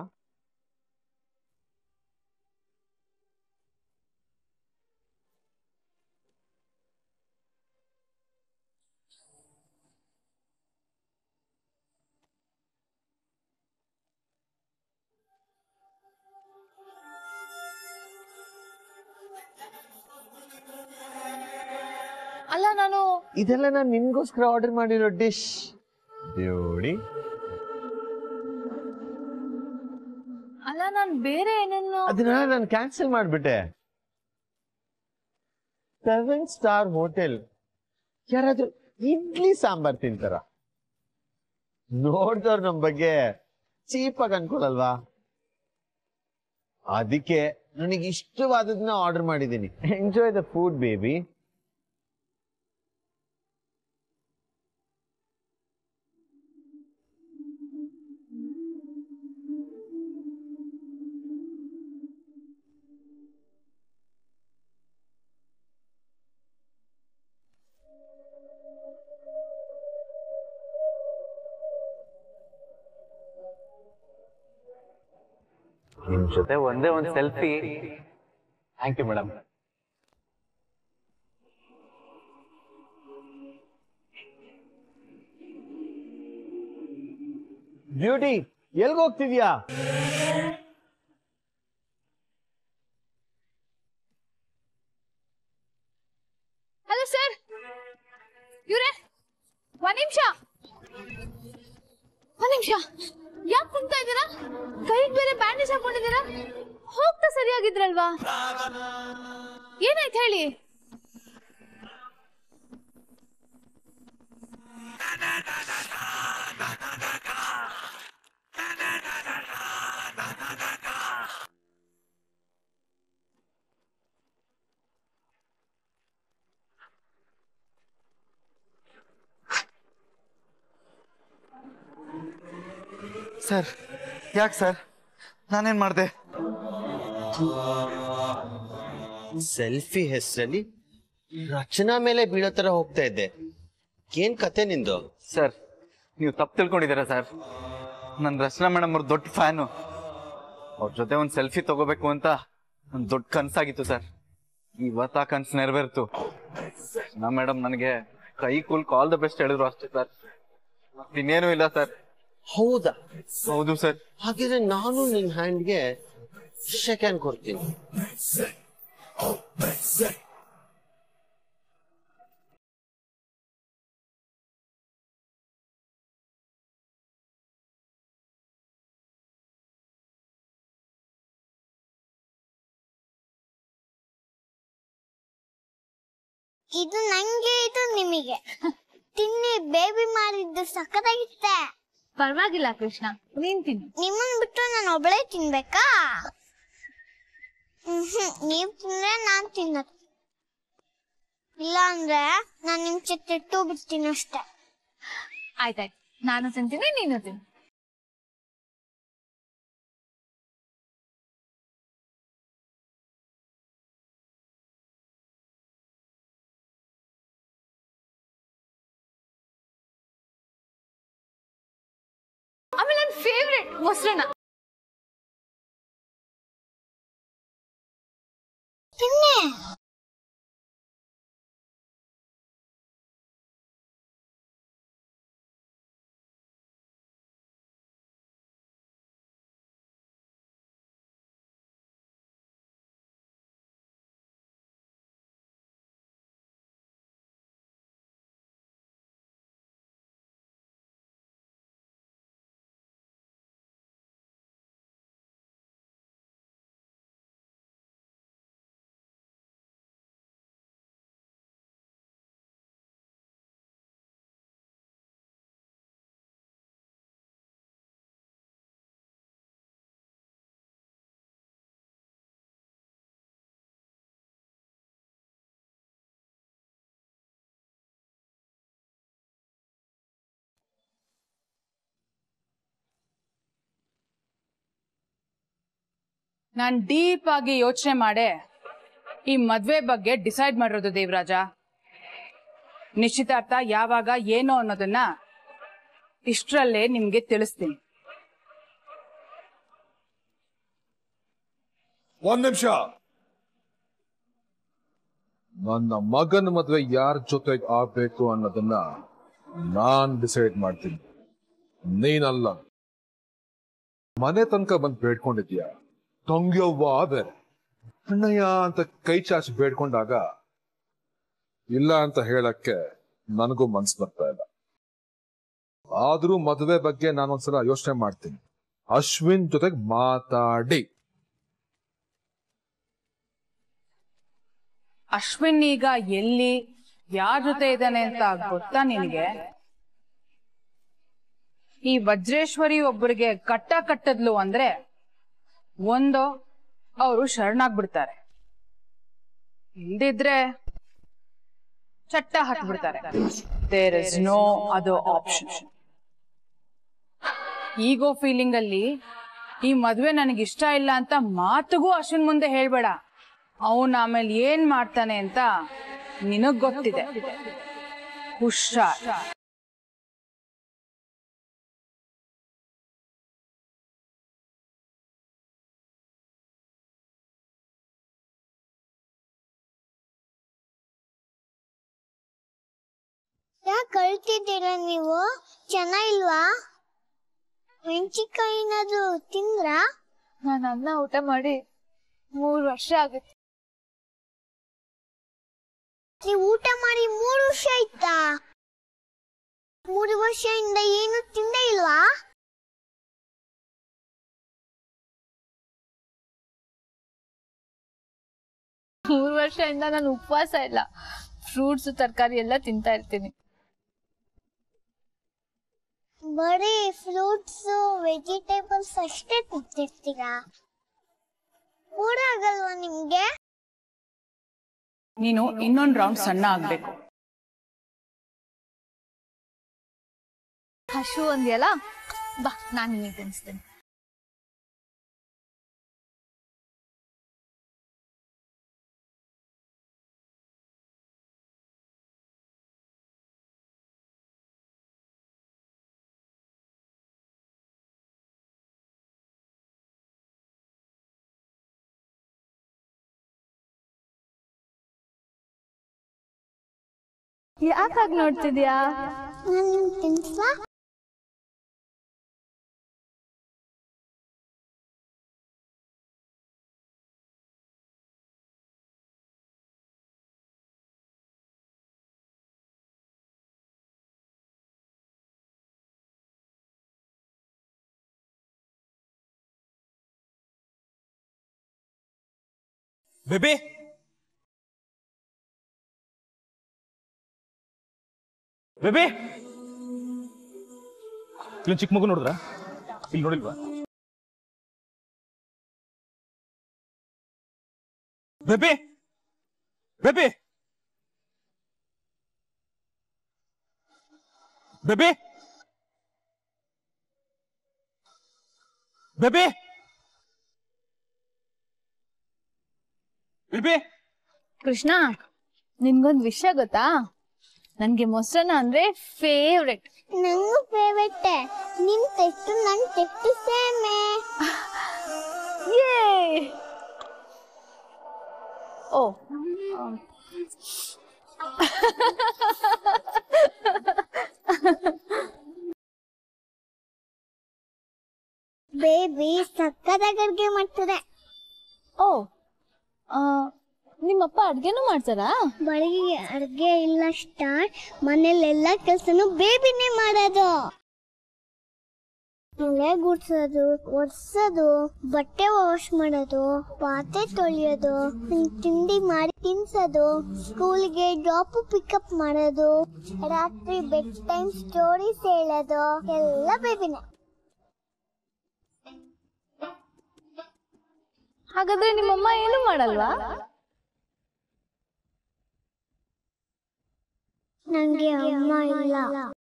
ಅಲ್ಲ ನಾನು ಇದೆಲ್ಲ ನಾನು ನಿನ್ಗೋಸ್ಕರ ಆರ್ಡರ್ ಮಾಡಿರೋ ಡಿಶ್ ಬ್ಯೂಡಿ ಅಲ್ಲ ನಾನು ಬೇರೆ ಏನೇನೋ ಅದನ್ನ ನಾನು ಕ್ಯಾನ್ಸಲ್ ಮಾಡ್ಬಿಟ್ಟೆ ಸೆವೆನ್ ಸ್ಟಾರ್ ಹೋಟೆಲ್ ಯಾರಾದ್ರೂ ಇಡ್ಲಿ ಸಾಂಬಾರ್ ತಿಂತಾರ ನೋಡ್ದವ್ರು ನಮ್ ಬಗ್ಗೆ ಚೀಪಾಗಿ ಅನ್ಕೊಳಲ್ವಾ ಅದಕ್ಕೆ ನನಗೆ ಇಷ್ಟವಾದದನ್ನ ಆರ್ಡರ್ ಮಾಡಿದ್ದೀನಿ ಎಂಜಾಯ್ ದ ಫುಡ್ ಬೇಬಿ ನಿಮ್ ಜೊತೆ ಒಂದೇ ಒಂದ್ selfie thank you madam beauty ಎಲ್ಗ್ ಹೋಗ್ತಿದ್ಯಾ ಹಲೋ ಸರ್ ಇವ್ರೆ ಒಂದ್ ನಿಮಿಷ ಒಂದ್ ನಿಮಿಷ ಯಾಕೆ ಕುಂತಾ ಇದ್ದೀರಾ ಕೈಗೆ ಬೇರೆ ಬ್ಯಾಂಡೇಜ್ ಹಾಕೊಂಡಿದ್ದೀರಾ ಹೋಗ್ತಾ ಸರಿಯಾಗಿದ್ರಲ್ವಾ ಏನಾಯ್ತು ಹೇಳಿ ಸರ್ ಯಾಕೆ ಸರ್ ನಾನೇನ್ ಮಾಡ್ದೆ ಸೆಲ್ಫಿ ಹೆಸರಲ್ಲಿ ರಚನಾ ಮೇಲೆ ಬೀಳೋ ತರ ಹೋಗ್ತಾ ಇದ್ದೆ ಏನ್ ಕತೆ ನಿಂದು ಸರ್ ನೀವು ತಪ್ಪು ತಿಳ್ಕೊಂಡಿದ್ದೀರಾ ಸರ್ ನನ್ನ ರಚನಾ ಮೇಡಮ್ ಅವ್ರ ದೊಡ್ಡ ಫ್ಯಾನು ಅವ್ರ ಜೊತೆ ಒಂದು ಸೆಲ್ಫಿ ತಗೋಬೇಕು ಅಂತ ಒಂದು ದೊಡ್ಡ ಕನ್ಸಾಗಿತ್ತು ಸರ್ ಇವತ್ತು ಆ ಕನ್ಸು ನೆರವೇರ್ತು ನಾ ಮೇಡಮ್ ನನಗೆ ಕೈ ಕೂಲ್ ಕಾಲ್ ದ ಬೆಸ್ಟ್ ಹೇಳಿದ್ರು ಅಷ್ಟೇ ಸರ್ ಇನ್ನೇನು ಇಲ್ಲ ಸರ್ ಹೌದಾ ಹೌದು ಸರ್ ಹಾಗಿದ್ರೆ ನಾನು ನಿನ್ ಹ್ಯಾಂಡ್ಗೆ ಸೆಕೆಂಡ್ ಕೊಡ್ತೀನಿ ಇದು ನಂಗೆ ಇದು ನಿಮಗೆ ತಿನ್ನಿ ಬೇಬಿ ಮಾಡಿದ್ದು ಸಖತ್ತಾಗಿತ್ತೆ ಪರವಾಗಿಲ್ಲ ಕೃಷ್ಣ ನೀನ್ ತಿನ್ನು ನಿಮ್ಮನ್ ಬಿಟ್ಟು ನಾನು ಒಬ್ಳೇ ತಿನ್ಬೇಕಾ ಹ್ಮ್ ನೀವ್ ತಿಂದ್ರೆ ನಾನ್ ತಿನ್ನೋದು ಇಲ್ಲ ಅಂದ್ರೆ ನಾನ್ ನಿಮ್ ಚಿಟ್ಟಿಟ್ಟು ಬಿಡ್ತೀನಿ ಅಷ್ಟೇ ಆಯ್ತಾಯ್ತು ನಾನು ತಿಂತೀನಿ ನೀನು ತಿನ್ನು ಆಮೇಲೆ ನನ್ನ ಫೇವ್ರೆಟ್ ಮೊಸರನ್ನ ತಿನ್ನೆ ನಾನ್ ಡೀಪ್ ಆಗಿ ಯೋಚನೆ ಮಾಡೇ ಈ ಮದ್ವೆ ಬಗ್ಗೆ ಡಿಸೈಡ್ ಮಾಡಿರೋದು ದೇವರಾಜ ನಿಶ್ಚಿತಾರ್ಥ ಯಾವಾಗ ಏನು ಅನ್ನೋದನ್ನ ಇಷ್ಟರಲ್ಲೇ ನಿಮ್ಗೆ ತಿಳಿಸ್ತೀನಿ ಒಂದ್ ನಿಮಿಷ ನನ್ನ ಮಗನ ಮದ್ವೆ ಯಾರ ಜೊತೆಗೆ ಆಗ್ಬೇಕು ಅನ್ನೋದನ್ನ ನಾನ್ ಡಿಸೈಡ್ ಮಾಡ್ತೀನಿ ನೀನಲ್ಲ ಮನೆ ತನಕ ಬಂದ್ ಬೇಡ್ಕೊಂಡಿದ್ಯಾ ತಂಗ್ಯವ್ವ ಬೇರೆ ಅಣ್ಣಯ್ಯ ಅಂತ ಕೈ ಚಾಚಿ ಬೇಡ್ಕೊಂಡಾಗ ಇಲ್ಲ ಅಂತ ಹೇಳಕ್ಕೆ ನನಗೂ ಮನ್ಸು ಬರ್ತಾ ಇಲ್ಲ ಆದ್ರೂ ಮದುವೆ ಬಗ್ಗೆ ನಾನೊಂದ್ಸಲ ಯೋಚನೆ ಮಾಡ್ತೀನಿ ಅಶ್ವಿನ್ ಜೊತೆಗೆ ಮಾತಾಡಿ ಅಶ್ವಿನ್ ಈಗ ಎಲ್ಲಿ ಯಾರ ಜೊತೆ ಇದ್ದಾನೆ ಅಂತ ಗೊತ್ತಾ ನಿನಗೆ ಈ ವಜ್ರೇಶ್ವರಿ ಒಬ್ಬರಿಗೆ ಕಟ್ಟ ಕಟ್ಟದ್ಲು ಅಂದ್ರೆ ಒಂದು ಅವರು ಶರಣಾಗ್ಬಿಡ್ತಾರೆ ಇಲ್ದಿದ್ರೆ ಚಟ್ಟ ಹತ್ಬಿಡ್ತಾರೆ there is no other option ego feeling ಅಲ್ಲಿ ಈ ಮದ್ವೆ ನನಗೆ ಇಷ್ಟ ಇಲ್ಲ ಅಂತ ಮಾತುಗೂ ಅಶ್ವಿನ್ ಮುಂದೆ ಹೇಳ್ಬೇಡ ಅವನ್ ಆಮೇಲೆ ಏನ್ ಮಾಡ್ತಾನೆ ಅಂತ ನಿನಗ್ ಗೊತ್ತಿದೆ ಹುಷಾರ್ ಯಾಕೆ ಕಳ್ತಿದ್ದೀರಾ ನೀವು ಚೆನ್ನಾಗಿಲ್ವಾ ಮೆಣಸಿನ್ಕಾಯಿ ಏನಾದ್ರು ತಿಂದ್ರಾ ನಾನು ಅನ್ನ ಊಟ ಮಾಡಿ ಮೂರು ವರ್ಷ ಆಗುತ್ತೆ ನೀವು ಊಟ ಮಾಡಿ ಮೂರು ವರ್ಷ ಆಯ್ತಾ ಮೂರು ವರ್ಷದಿಂದ ಏನು ತಿಂದೇ ಇಲ್ವಾ ಮೂರು ವರ್ಷದಿಂದ ನಾನು ಉಪವಾಸ ಇಲ್ಲ ಫ್ರೂಟ್ಸ್ ತರಕಾರಿ ಎಲ್ಲ ತಿಂತಾ ಇರ್ತೀನಿ ಬರೀ ಫ್ರೂಟ್ಸ್ ವೆಜಿಟೇಬಲ್ಸ್ ಅಷ್ಟೇ ತಿಂತಿರ್ತೀರಾ ಊರಾಗಲ್ವಾ ನಿಮ್ಗೆ ನೀನು ಇನ್ನೊಂದ್ ರೌಂಡ್ ಸಣ್ಣ ಆಗ್ಬೇಕು ಹಶು ಅಂದ್ಯಲ್ಲ ಬಾ ನಾನು ನಿಮಗೆ ತಿನ್ನಿಸ್ತೇನೆ ಯಾಕಾಗ್ ನೋಡ್ತಿದ್ಯಾ ನಾನು ನಿಮ್ಗೆ ತಿನ್ಸ್ಲಾ ಬೇಬಿ ಬೇಬಿ ಇಲ್ಲೊಂದು ಚಿಕ್ಕ ಮಗು ನೋಡಿದ್ರ ಇಲ್ಲಿ ನೋಡಿಲ್ವಾ baby baby baby baby baby Krishna ನಿನ್ಗೊಂದ್ ವಿಷಯ ಗೊತ್ತಾ ನನ್ಗೆ ಮೊಸರನ್ನ ಅಂದ್ರೆ ಫೇವ್ರೆಟ್ ನಂಗೂ ಫೇವ್ರೆಟ್ ನಿಮ್ ಟೆಸ್ಟ್ ನನ್ ಟೆಸ್ಟ್ ಸೇಮೆ ಓ ಬೇಬಿ ಸಕ್ಕದಾಗ ಅಡ್ಗೆ ಮಾಡ್ತದೆ ಓ ಆ, ನಿಮ್ಮಪ್ಪ ಅಡ್ಗೆನೂ ಮಾಡ್ತಾರಾ ಬೆಳಿಗ್ಗೆ ಅಡ್ಗೆ ಇಲ್ಲ ಸ್ಟಾರ್ಟ್ ಮನೇಲೆಲ್ಲ ಕೆಲ್ಸನು ಬೇಬಿನೇ ಮಾಡೋದು ಮಳೆ ಗುಡ್ಸೋದು ಒರ್ಸೋದು ಬಟ್ಟೆ ವಾಶ್ ಮಾಡೋದು ಪಾತ್ರೆ ತೊಳೆಯೋದು ಹ್ಮ್, ತಿಂಡಿ ಮಾಡಿ ತಿನ್ಸೋದು ಸ್ಕೂಲ್ಗೆ ಡ್ರಾಪ್ ಪಿಕಪ್ ಮಾಡೋದು ರಾತ್ರಿ ಬೆಡ್ ಟೈಮ್ ಸ್ಟೋರೀಸ್ ಹೇಳೋದು ಎಲ್ಲ ಬೇಬಿನೇ ಹಾಗಾದ್ರೆ ನಿಮ್ಮಮ್ಮ ಏನು ಮಾಡಲ್ವಾ ನಂಗೆ ಅಮ್ಮ ಇಲ್ಲ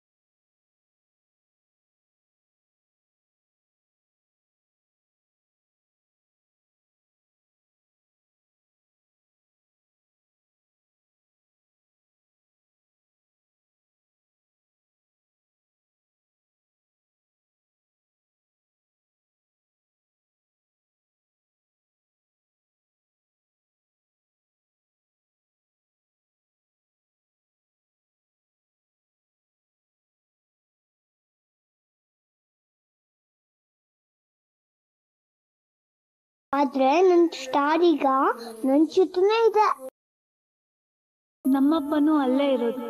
ಆದ್ರೆ ನನ್ ಸ್ಟಾರ್ ಈಗ ನನ್ ಜೊತೆನೇ ಇದೆ ನಮ್ಮಪ್ಪನೂ ಅಲ್ಲೇ ಇರೋದು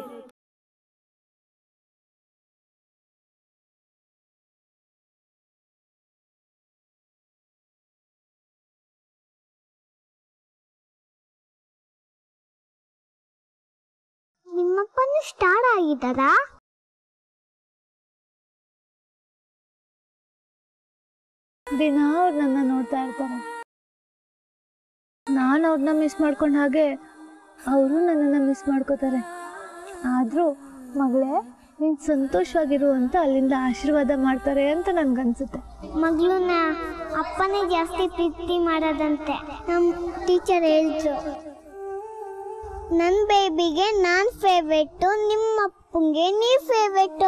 ನಿಮ್ಮಪ್ಪನು ಸ್ಟಾರ್ ಆಗಿದ್ದಾರಾ ದಿನ ಅವ್ರು ನನ್ನ ನೋಡ್ತಾ ಇರ್ತಾರೆ ನಾನು ಅವ್ರನ್ನ ಮಿಸ್ ಮಾಡ್ಕೊಂಡ ಹಾಗೆ ಅವರು ನನ್ನನ್ನು ಮಿಸ್ ಮಾಡ್ಕೋತಾರೆ ಆದರೂ ಮಗಳೇ ನೀನು ಸಂತೋಷವಾಗಿರು ಅಂತ ಅಲ್ಲಿಂದ ಆಶೀರ್ವಾದ ಮಾಡ್ತಾರೆ ಅಂತ ನನ್ಗನ್ಸುತ್ತೆ ಮಗಳನ್ನ ಅಪ್ಪನೇ ಜಾಸ್ತಿ ಪ್ರೀತಿ ಮಾಡೋದಂತೆ ನಮ್ ಟೀಚರ್ ಹೇಳಿದ್ರು ನನ್ ಬೇಬಿಗೆ ನಾನ್ ಫೇವ್ರೇಟ್ ನಿಮ್ಮ ಅಪ್ಪಂಗೆ ನೀವ್ ಫೇವ್ರೇಟ್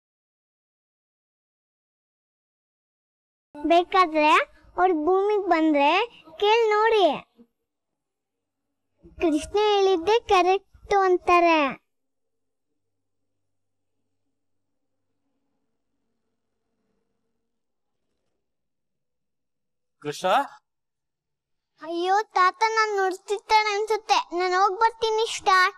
ಬೇಕಾದ್ರೆ ಅವ್ರ ಭೂಮಿಗೆ ಬಂದ್ರೆ ಕೇಳಿ ನೋಡಿ ಕೃಷ್ಣ ಹೇಳಿದ್ದೆ ಕರೆಕ್ಟ್ ಅಂತಾರೆ ಕೃಷ್ಣ ಅಯ್ಯೋ ತಾತ ನಾನ್ ನೋಡ್ತಿರ್ತಾನೆ ಅನ್ಸುತ್ತೆ ನಾನು ಹೋಗ್ ಬರ್ತೀನಿ ಸ್ಟಾರ್ಟ್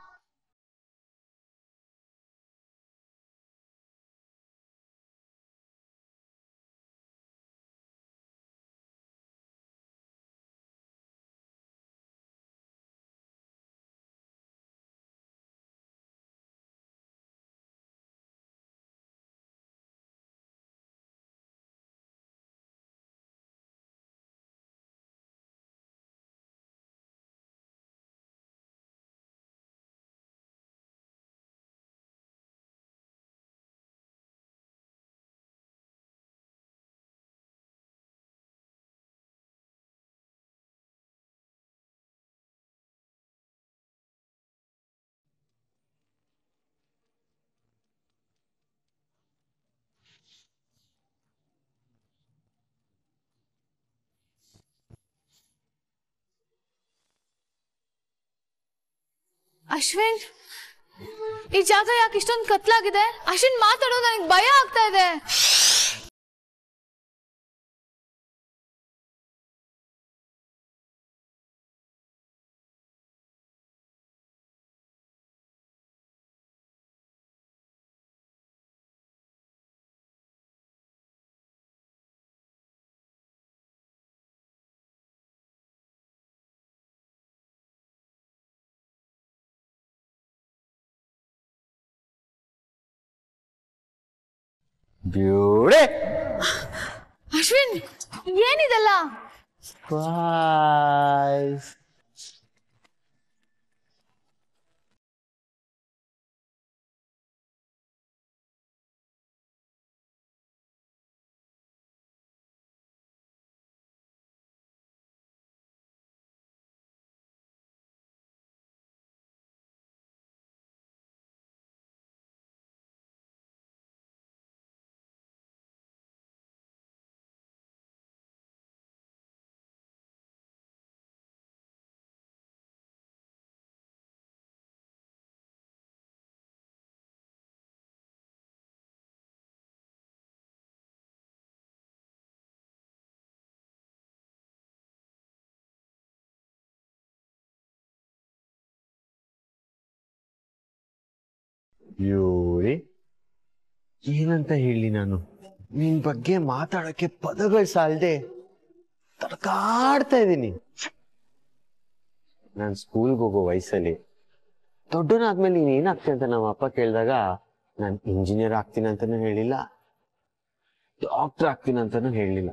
ಅಶ್ವಿನ್ ಈ ಜಾಗ ಯಾಕೆ ಇಷ್ಟೊಂದು ಕತ್ಲಾಗಿದೆ ಅಶ್ವಿನ್ ಮಾತಾಡೋದು ನನಗೆ ಭಯ ಆಗ್ತಾ ಇದೆ ಬ್ಯೂಡೆ ಅಶ್ವಿನ್ ಏನಿದೆಲ್ಲ ಬಾಯ್ ಬ್ಯೂಟಿ ಏನಂತ ಹೇಳಿ ನಾನು ನಿನ್ ಬಗ್ಗೆ ಮಾತಾಡಕ್ಕೆ ಪದಗಳು ಸಾಲದೆ ತಡ್ಕಾಡ್ತಾ ಇದ್ದೀನಿ ನಾನು ಸ್ಕೂಲ್ಗೆ ಹೋಗೋ ವಯಸ್ಸಲ್ಲಿ ದೊಡ್ಡನಾದ್ಮೇಲೆ ನೀನ್ ಏನಾಗ್ತೀನಿ ಅಂತ ನಮ್ಮ ಅಪ್ಪ ಕೇಳಿದಾಗ ನಾನು ಇಂಜಿನಿಯರ್ ಆಗ್ತೀನಿ ಅಂತಾನು ಹೇಳಿಲ್ಲ ಡಾಕ್ಟರ್ ಆಗ್ತೀನಿ ಅಂತಾನು ಹೇಳಿಲ್ಲ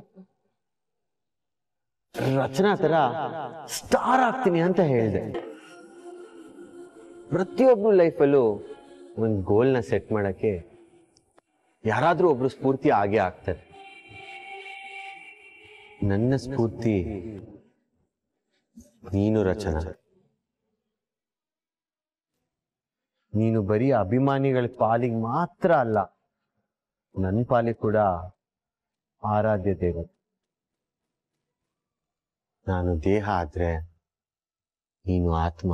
ರಚನಾ ತರ ಸ್ಟಾರ್ ಆಗ್ತೀನಿ ಅಂತ ಹೇಳಿದೆ ಪ್ರತಿಯೊಬ್ರು ಲೈಫಲ್ಲೂ ಒಂದು ಗೋಲ್ನ ಸೆಟ್ ಮಾಡಕ್ಕೆ ಯಾರಾದ್ರೂ ಒಬ್ರು ಸ್ಫೂರ್ತಿ ಆಗೇ ಆಗ್ತಾರೆ ನನ್ನ ಸ್ಫೂರ್ತಿ ನೀನು ರಚನಾ ನೀನು ಬರೀ ಅಭಿಮಾನಿಗಳ ಪಾಲಿಗೆ ಮಾತ್ರ ಅಲ್ಲ ನನ್ನ ಪಾಲಿಗೆ ಕೂಡ ಆರಾಧ್ಯ ದೇವರು ನಾನು ದೇಹ ಆದ್ರೆ ನೀನು ಆತ್ಮ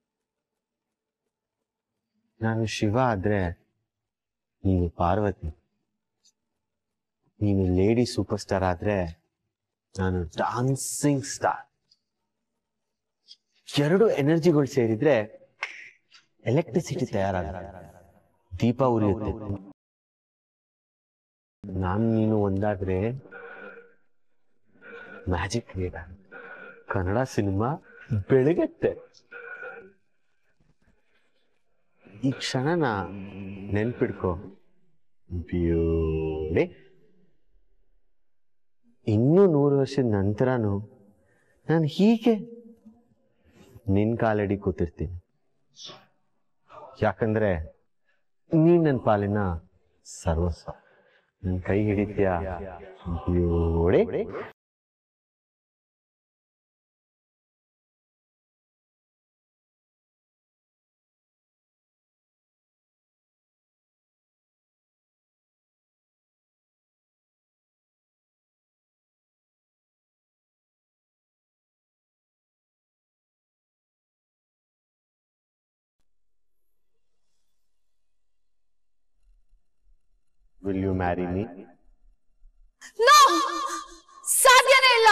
ನಾನು ಶಿವ ಆದ್ರೆ ನೀನು ಪಾರ್ವತಿ ನೀನು ಲೇಡಿ ಸೂಪರ್ ಸ್ಟಾರ್ ಆದ್ರೆ ನಾನು ಡಾನ್ಸಿಂಗ್ ಸ್ಟಾರ್ ಎರಡು ಎನರ್ಜಿಗಳು ಸೇರಿದ್ರೆ ಎಲೆಕ್ಟ್ರಿಸಿಟಿ ತಯಾರಾಗ ದೀಪ ಉರಿಯುತ್ತೆ ನಾನು ನೀನು ಒಂದಾದ್ರೆ ಮ್ಯಾಜಿಕ್ ಕ್ರಿಯೇಟ್ ಕನ್ನಡ ಸಿನಿಮಾ ಬೆಳಗತ್ತೆ ಈ ಕ್ಷಣನ ನೆನ್ಪಿಡ್ಕೊ ಬ್ಯೂಟಿ ಇನ್ನೂ ನೂರು ವರ್ಷದ ನಂತರನು ನಾನು ಹೀಗೆ ನಿನ್ ಕಾಲಡಿ ಕೂತಿರ್ತೀನಿ ಯಾಕಂದ್ರೆ ನೀನ್ ನನ್ನ ಪಾಲಿನ ಸರ್ವಸ್ವ ನನ್ ಕೈ ಹಿಡಿತೀಯ beauty will you marry me no ಸಾಧ್ಯನೇ ಇಲ್ಲ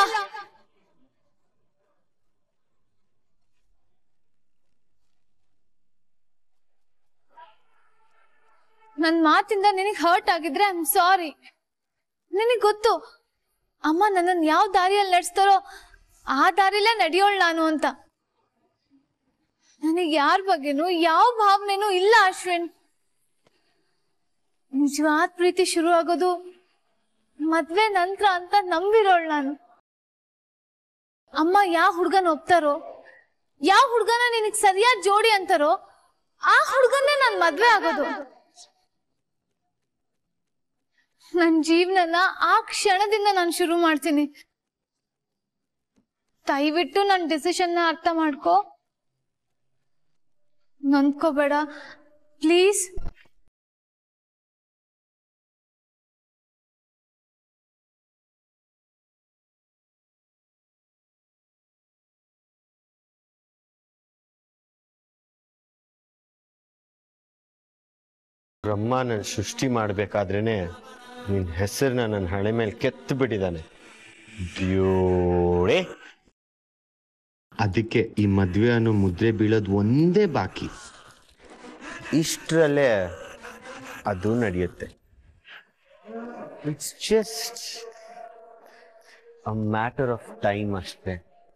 ನನ್ ಮಾತಿಂದ ನಿನಗ್ ಹರ್ಟ್ ಆಗಿದ್ರೆ ಐ ಆಮ್ ಸಾರಿ ನಿನಗ್ ಗೊತ್ತು ಅಮ್ಮ ನನ್ನನ್ನು ಯಾವ ದಾರಿಯಲ್ಲಿ ನಡೆಸ್ತಾರೋ ಆ ದಾರಿಲೇ ನಡೆಯೋಳ್ ನಾನು ಅಂತ ನನಗೆ ಯಾರ ಬಗ್ಗೆನೂ ಯಾವ ಭಾವನೆನೂ ಇಲ್ಲ ಅಶ್ವಿನ್ ನಿಜವಾದ ಪ್ರೀತಿ ಶುರು ಆಗೋದು ಮದ್ವೆ ನಂತರ ಅಂತ ನಂಬಿರೋಳ್ ನಾನು ಅಮ್ಮ ಯಾವ ಹುಡ್ಗನ ಒಪ್ತಾರೋ ಯಾವ ಹುಡ್ಗನ ನಿನಗ್ ಸರಿಯಾದ ಜೋಡಿ ಅಂತಾರೋ ಆ ಹುಡ್ಗನ್ನೇ ನಾನ್ ಮದ್ವೆ ಆಗೋದು ನನ್ ಜೀವನನ ಆ ಕ್ಷಣದಿಂದ ನಾನು ಶುರು ಮಾಡ್ತೀನಿ ದಯವಿಟ್ಟು ನನ್ನ ಡಿಸಿಷನ್ನ ಅರ್ಥ ಮಾಡ್ಕೋ ನೊಂದ್ಕೋಬೇಡ ಪ್ಲೀಸ್ ಬ್ರಹ್ಮ ನನ್ನ ಸೃಷ್ಟಿ ಮಾಡ್ಬೇಕಾದ್ರೇನೆ ನಿನ್ ಹೆಸರನ್ನ ನನ್ನ ಹಣೆ ಮೇಲೆ ಕೆತ್ತು ಬಿಟ್ಟಿದ್ದಾನೆ ಬ್ಯೂಡೆ ಅದಕ್ಕೆ ಈ ಮದ್ವೆ ಅನ್ನೋ ಮುದ್ರೆ ಬೀಳೋದು ಒಂದೇ ಬಾಕಿ ಇಷ್ಟರಲ್ಲೇ ಅದು ನಡೆಯುತ್ತೆ it's just a matter of time ಅಷ್ಟೇ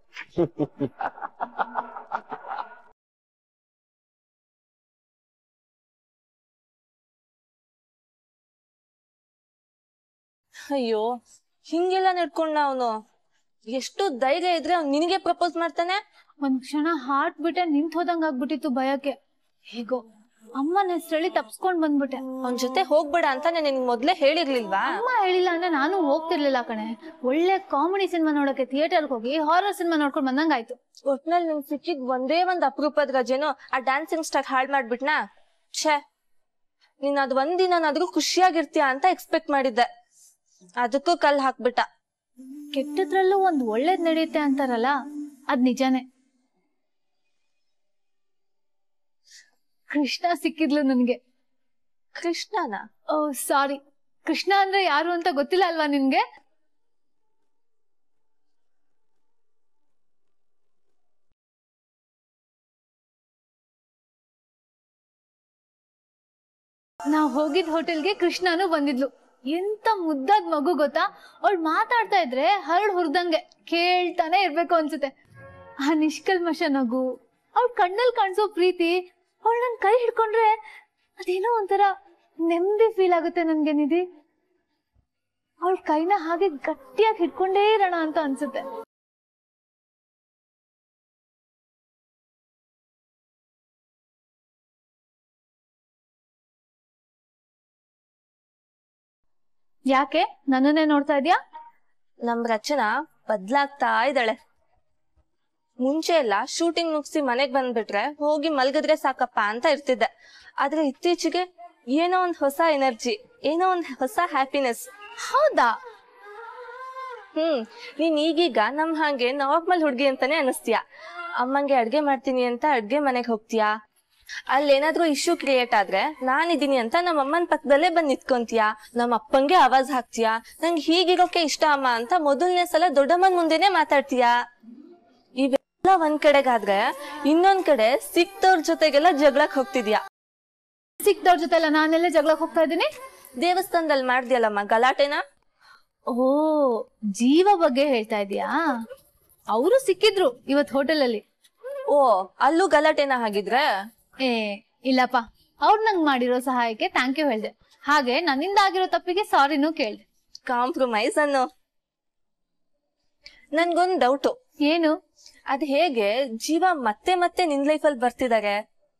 ಅಯ್ಯೋ ಹಿಂಗೆಲ್ಲ ನಡ್ಕೊಂಡ ಅವನು ಎಷ್ಟು ಧೈರ್ಯ ಇದ್ರೆ ಅವ್ನು ನಿನಗೆ ಪ್ರಪೋಸ್ ಮಾಡ್ತಾನೆ ಒಂದ್ ಕ್ಷಣ ಹಾರ್ಟ್ ಬಿಟ್ಟೆ ನಿಂತ್ ಹೋದಂಗ್ ಆಗ್ಬಿಟ್ಟಿತ್ತು ಭಯಕ್ಕೆ ಹೇಗೋ ಅಮ್ಮನ ಹೆಸರಳಿ ತಪ್ಸ್ಕೊಂಡ್ ಬಂದ್ಬಿಟ್ಟೆ ಅವನ್ ಜೊತೆ ಹೋಗ್ಬೇಡ ಅಂತ ನಾನು ನಿನ್ಗೆ ಮೊದ್ಲೇ ಹೇಳಿರ್ಲಿಲ್ವಾ ಅಮ್ಮ ಹೇಳಿಲ್ಲ ಅಂದ್ರೆ ನಾನು ಹೋಗ್ತಿರ್ಲಿಲ್ಲ ಕಣೆ ಒಳ್ಳೆ ಕಾಮಿಡಿ ಸಿನಿಮಾ ನೋಡಕ್ಕೆ ಥಿಯೇಟರ್ಗೆ ಹೋಗಿ ಹಾರರ್ ಸಿನಿಮಾ ನೋಡ್ಕೊಂಡ್ ಬಂದಂಗಾಯ್ತು ಒಟ್ನಲ್ಲಿ ನಿಂಗ್ ಸಿಕ್ಕಿದ್ ಒಂದೇ ಒಂದ್ ಅಪರೂಪದ ರಜೆನೋ ಆ ಡ್ಯಾನ್ಸಿಂಗ್ ಸ್ಟಾರ್ ಹಾಳ್ ಮಾಡ್ಬಿಟ್ನಾ ಛೇ ನೀನ್ ಅದ್ ಒಂದಿನಾದ್ರೂ ಖುಷಿಯಾಗಿರ್ತೀಯ ಅಂತ ಎಕ್ಸ್ಪೆಕ್ಟ್ ಮಾಡಿದ್ದೆ ಅದಕ್ಕೂ ಕಲ್ ಹಾಕ್ಬಿಟ್ಟ ಕೆಟ್ಟದ್ರಲ್ಲೂ ಒಂದ್ ಒಳ್ಳೇದ್ ನಡೆಯುತ್ತೆ ಅಂತಾರಲ್ಲ ಅದ್ ನಿಜಾನೇ ಕೃಷ್ಣ ಸಿಕ್ಕಿದ್ಲು ನನ್ಗೆ ಕೃಷ್ಣನ ಓ ಸಾರಿ ಕೃಷ್ಣ ಅಂದ್ರೆ ಯಾರು ಅಂತ ಗೊತ್ತಿಲ್ಲ ಅಲ್ವಾ ನಿನ್ಗೆ ನಾವ್ ಹೋಗಿದ್ ಹೋಟೆಲ್ಗೆ ಕೃಷ್ಣನು ಬಂದಿದ್ಲು ಎಂತ ಮುದ್ದಾದ್ ಮಗು ಗೊತ್ತಾ ಅವಳು ಮಾತಾಡ್ತಾ ಇದ್ರೆ ಹರಡ್ ಹುರ್ದಂಗೆ ಕೇಳ್ತಾನೆ ಇರ್ಬೇಕು ಅನ್ಸುತ್ತೆ ಆ ನಿಷ್ಕಲ್ಮಶ ನಗು ಅವಳ ಕಣ್ಣಲ್ಲಿ ಕಾಣಿಸೋ ಪ್ರೀತಿ ಅವಳು ನನ್ ಕೈ ಹಿಡ್ಕೊಂಡ್ರೆ ಅದೇನೋ ಒಂಥರ ನೆಮ್ಮದಿ ಫೀಲ್ ಆಗುತ್ತೆ ನನ್ಗೆ ನಿಧಿ ಅವಳ ಕೈನ ಹಾಗೆ ಗಟ್ಟಿಯಾಗಿ ಹಿಡ್ಕೊಂಡೇ ಇರೋಣ ಅಂತ ಅನ್ಸುತ್ತೆ ಯಾಕೆ ನನ್ನನ್ನೇ ನೋಡ್ತಾ ಇದ್ಯಾ ನಮ್ ರಚನಾ ಬದ್ಲಾಗ್ತಾ ಇದ್ದಾಳೆ ಮುಂಚೆ ಎಲ್ಲ ಶೂಟಿಂಗ್ ಮುಗಿಸಿ ಮನೆಗ್ ಬಂದ್ಬಿಟ್ರೆ ಹೋಗಿ ಮಲ್ಗಿದ್ರೆ ಸಾಕಪ್ಪ ಅಂತ ಇರ್ತಿದ್ದೆ ಆದ್ರೆ ಇತ್ತೀಚೆಗೆ ಏನೋ ಒಂದ್ ಹೊಸ ಎನರ್ಜಿ ಏನೋ ಒಂದ್ ಹೊಸ ಹ್ಯಾಪಿನೆಸ್ ಹೌದಾ ಹ್ಮ್ ನೀನ್ ಈಗೀಗ ನಮ್ ಹಾಗೆ ನಾರ್ಮಲ್ ಹುಡ್ಗಿ ಅಂತಾನೆ ಅನಿಸ್ತೀಯ ಅಮ್ಮಂಗೆ ಅಡ್ಗೆ ಮಾಡ್ತೀನಿ ಅಂತ ಅಡ್ಗೆ ಮನೆಗ್ ಹೋಗ್ತೀಯಾ ಅಲ್ಲೇನಾದ್ರೂ ಇಶ್ಯೂ ಕ್ರಿಯೇಟ್ ಆದ್ರೆ ನಾನಿದ್ದೀನಿ ಅಂತ ನಮ್ಮ ಅಮ್ಮನ ಪಕ್ಕದಲ್ಲೇ ಬಂದ್ ನಿಂತ್ಕೊಂತೀಯ ನಮ್ಮ ಅಪ್ಪಂಗೆ ಆವಾಜ್ ಹಾಕ್ತೀಯ ನಂಗೆ ಹೀಗಿರೋಕೆ ಇಷ್ಟ ಅಮ್ಮ ಅಂತ ಮೊದಲನೇ ಸಲ ದೊಡ್ಡಮ್ಮನ್ ಮುಂದೆನೆ ಮಾತಾಡ್ತೀಯ ಇವೆಲ್ಲ ಒಂದ್ ಕಡೆಗಾದ್ರೆ ಇನ್ನೊಂದ್ ಕಡೆ ಸಿಕ್ತವ್ರ ಜೊತೆಗೆಲ್ಲ ಜಗಳಕ್ ಹೋಗ್ತಿದ್ಯಾ ಸಿಕ್ತವ್ರ ಜೊತೆ ಎಲ್ಲ ನಾನೆಲ್ಲ ಜಗಳಕ್ಕೆ ಹೋಗ್ತಾ ಇದ್ದೀನಿ ದೇವಸ್ಥಾನದಲ್ಲಿ ಮಾಡ್ದಿಯಲ್ಲಮ್ಮ ಗಲಾಟೆನ ಓ ಜೀವ ಬಗ್ಗೆ ಹೇಳ್ತಾ ಇದೀಯಾ ಅವರು ಸಿಕ್ಕಿದ್ರು ಇವತ್ ಹೋಟೆಲ್ ಅಲ್ಲಿ ಓ ಅಲ್ಲೂ ಗಲಾಟೆನ ಹಾಗಿದ್ರೆ ಏ ಇಲ್ಲಪ್ಪ ಅವ್ರು ನಂಗ್ ಮಾಡಿರೋ ಸಹಾಯಕ್ಕೆ ಥ್ಯಾಂಕ್ ಯು ಹೇಳ್ದೆ ಹಾಗೆ ನನ್ನಿಂದ ಆಗಿರೋ ತಪ್ಪಿಗೆ ಸಾರಿನೂ ಕೇಳ್ದೆ ಕಾಂಪ್ರಮೈಸ್ ಅನ್ನು ನನ್ಗೊಂದ್ ಡೌಟು ಏನು ಅದ್ ಹೇಗೆ ಜೀವ ಮತ್ತೆ ಮತ್ತೆ ನಿನ್ ಲೈಫಲ್ಲಿ ಬರ್ತಿದ್ದಾರೆ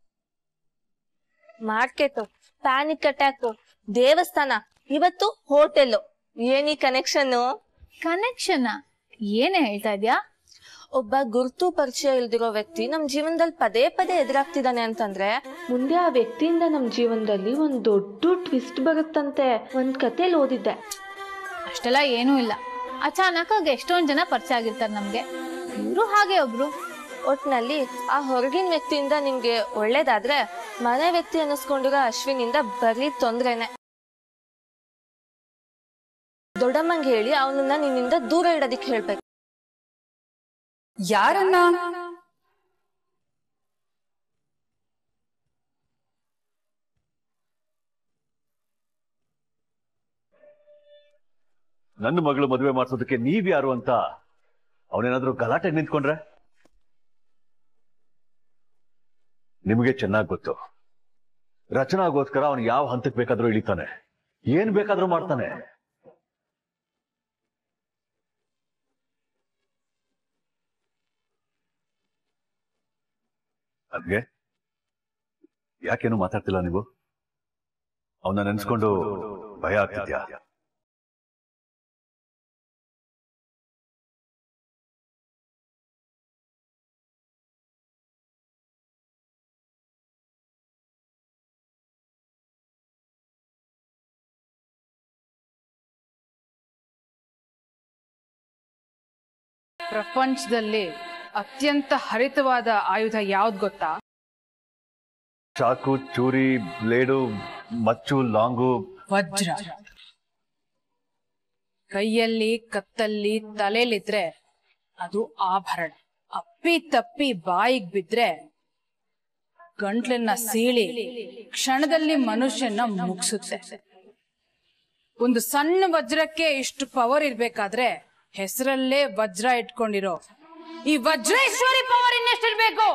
ಮಾರ್ಕೆಟ್ ಪ್ಯಾನಿಕ್ ಅಟ್ಯಾಕ್ ದೇವಸ್ಥಾನ ಇವತ್ತು ಹೋಟೆಲ್ ಏನಿ ಕನೆಕ್ಷನ್ ಕನೆಕ್ಷನ್ ಏನೇ ಹೇಳ್ತಾ ಇದ್ಯಾ ಒಬ್ಬ ಗುರ್ತು ಪರಿಚಯ ಇಲ್ದಿರೋ ವ್ಯಕ್ತಿ ನಮ್ ಜೀವನದಲ್ಲಿ ಪದೇ ಪದೇ ಎದುರಾಗ್ತಿದ್ದಾನೆ ಅಂತಂದ್ರೆ ಮುಂದೆ ಆ ವ್ಯಕ್ತಿಯಿಂದ ನಮ್ ಜೀವನದಲ್ಲಿ ಒಂದ್ ದೊಡ್ಡ ಟ್ವಿಸ್ಟ್ ಬರುತ್ತಂತೆ ಒಂದ್ ಕತೆಲ್ ಓದಿದ್ದೆ ಅಷ್ಟೆಲ್ಲ ಏನೂ ಇಲ್ಲ ಅಚಾನಕ್ ಆಗಿ ಎಷ್ಟೊಂದ್ ಜನ ಪರಿಚಯ ಆಗಿರ್ತಾರೆ ನಮ್ಗೆ ಇವರು ಹಾಗೆ ಒಬ್ರು ಒಟ್ನಲ್ಲಿ ಆ ಹೊರಗಿನ ವ್ಯಕ್ತಿಯಿಂದ ನಿಮ್ಗೆ ಒಳ್ಳೇದಾದ್ರೆ ಮನೆ ವ್ಯಕ್ತಿ ಅನ್ನಿಸ್ಕೊಂಡಿರೋ ಅಶ್ವಿನಿಂದ ಬರೀ ತೊಂದ್ರೆನೆ ದೊಡ್ಡಮ್ಮಂಗೆ ಹೇಳಿ ಅವನನ್ನ ನಿನ್ನಿಂದ ದೂರ ಇಡೋದಿಕ್ ಹೇಳ್ಬೇಕು ಯಾರನ್ನ ನನ್ನ ಮಗಳು ಮದುವೆ ಮಾಡಿಸೋದಕ್ಕೆ ನೀವ್ ಯಾರು ಅಂತ ಅವನೇನಾದ್ರೂ ಗಲಾಟೆ ನಿಂತ್ಕೊಂಡ್ರೆ ನಿಮಗೆ ಚೆನ್ನಾಗಿ ಗೊತ್ತು ರಚನಾಗೋಸ್ಕರ ಅವನು ಯಾವ ಹಂತಕ್ಕೆ ಬೇಕಾದ್ರೂ ಇಳಿತಾನೆ ಏನ್ ಬೇಕಾದ್ರೂ ಮಾಡ್ತಾನೆ ಅದ್ಗೆ ಯಾಕೇನು ಮಾತಾಡ್ತಿಲ್ಲ ನೀವು ಅವನ್ನ ನೆನ್ಸ್ಕೊಂಡು ಭಯ ಆಗ್ತಿದ್ಯಾ ಪ್ರಪಂಚದಲ್ಲಿ ಅತ್ಯಂತ ಹರಿತವಾದ ಆಯುಧ ಯಾವ್ದು ಗೊತ್ತಾ ಚಾಕು ಚೂರಿ ಬ್ಲೇಡು ಮಚ್ಚು ಲಾಂಗು ವಜ್ರ ಕೈಯಲ್ಲಿ ಕತ್ತಲ್ಲಿ ತಲೆಲಿದ್ರೆ ಅದು ಆಭರಣ ಅಪ್ಪಿ ತಪ್ಪಿ ಬಾಯಿಗೆ ಬಿದ್ರೆ ಗಂಟ್ಲನ್ನ ಸೀಳಿ ಕ್ಷಣದಲ್ಲಿ ಮನುಷ್ಯನ ಮುಗಿಸುತ್ತೆ ಒಂದು ಸಣ್ಣ ವಜ್ರಕ್ಕೆ ಇಷ್ಟು ಪವರ್ ಇರ್ಬೇಕಾದ್ರೆ ಹೆಸರಲ್ಲೇ ವಜ್ರ ಇಟ್ಕೊಂಡಿರೋ ಈ ವಜ್ರೇಶ್ವರಿ ಪವರ್ ಇನ್ನೆಷ್ಟಿರ್ಬೇಕು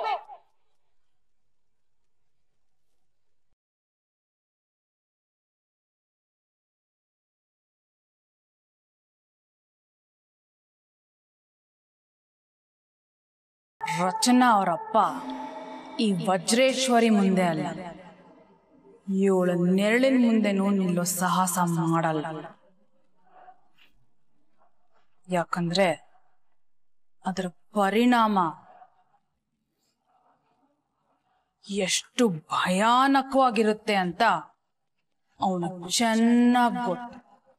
ರಚನಾ ಅವರಪ್ಪ ಈ ವಜ್ರೇಶ್ವರಿ ಮುಂದೆ ಅಲ್ಲ ಇವಳು ನೆರಳಿನ ಮುಂದೆನೂ ನಿಲ್ಲೋ ಸಾಹಸ ಮಾಡಲ್ಲ ಯಾಕಂದ್ರೆ ಅದರ ಪರಿಣಾಮ ಎಷ್ಟು ಭಯಾನಕವಾಗಿರುತ್ತೆ ಅಂತ ಅವನು ಚೆನ್ನಾಗಿ ಗೊತ್ತು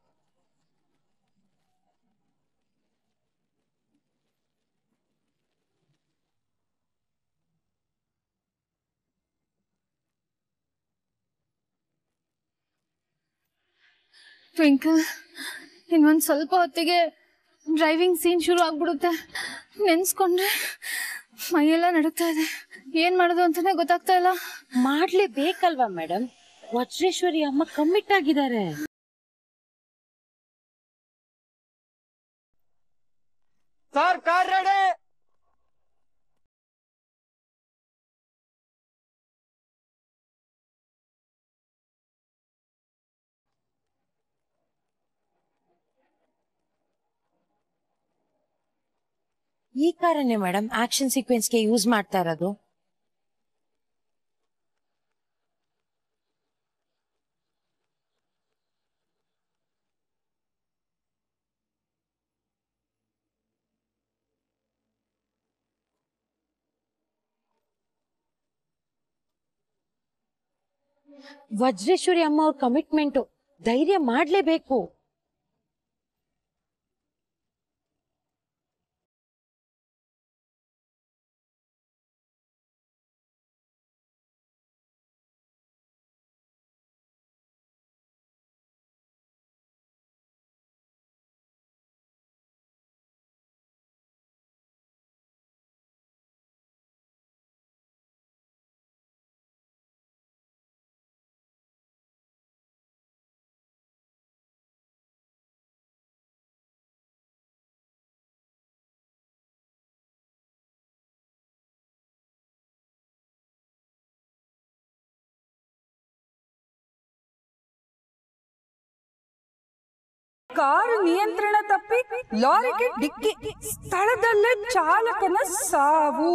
ಟ್ವಿಂಕಲ್ ಇನ್ನೊಂದ್ ಸ್ವಲ್ಪ ಹೊತ್ತಿಗೆ ಡ್ರೈವಿಂಗ್ ಸೀನ್ ಶುರು ಆಗ್ಬಿಡುತ್ತೆ ನೆನ್ಸ್ಕೊಂಡ್ರೆ ಮೈಯೆಲ್ಲ ನಡುಗ್ತಾ ಇದೆ ಏನ್ ಮಾಡೋದು ಅಂತಾನೆ ಗೊತ್ತಾಗ್ತಾ ಇಲ್ಲ ಮಾಡ್ಲೇಬೇಕಲ್ವಾ ಮೇಡಮ್ ವಜ್ರೇಶ್ವರಿ ಅಮ್ಮ ಕಮ್ಮಿಟ್ ಆಗಿದ್ದಾರೆ ಸರ್ ಕಾರ್ ರೆಡಿ ಈ ಕಾರನ್ನೇ ಮೇಡಮ್ ಆಕ್ಷನ್ ಸೀಕ್ವೆನ್ಸ್ಗೆ ಯೂಸ್ ಮಾಡ್ತಾ ಇರೋದು ವಜ್ರೇಶ್ವರಿ ಅಮ್ಮ ಅವ್ರ ಕಮಿಟ್ಮೆಂಟು ಧೈರ್ಯ ಮಾಡ್ಲೇಬೇಕು ಕಾರು ನಿಯಂತ್ರಣ ತಪ್ಪಿ ಲಾರಿಗೆ ಡಿಕ್ಕಿ ಸ್ಥಳದಲ್ಲೇ ಚಾಲಕನ ಸಾವು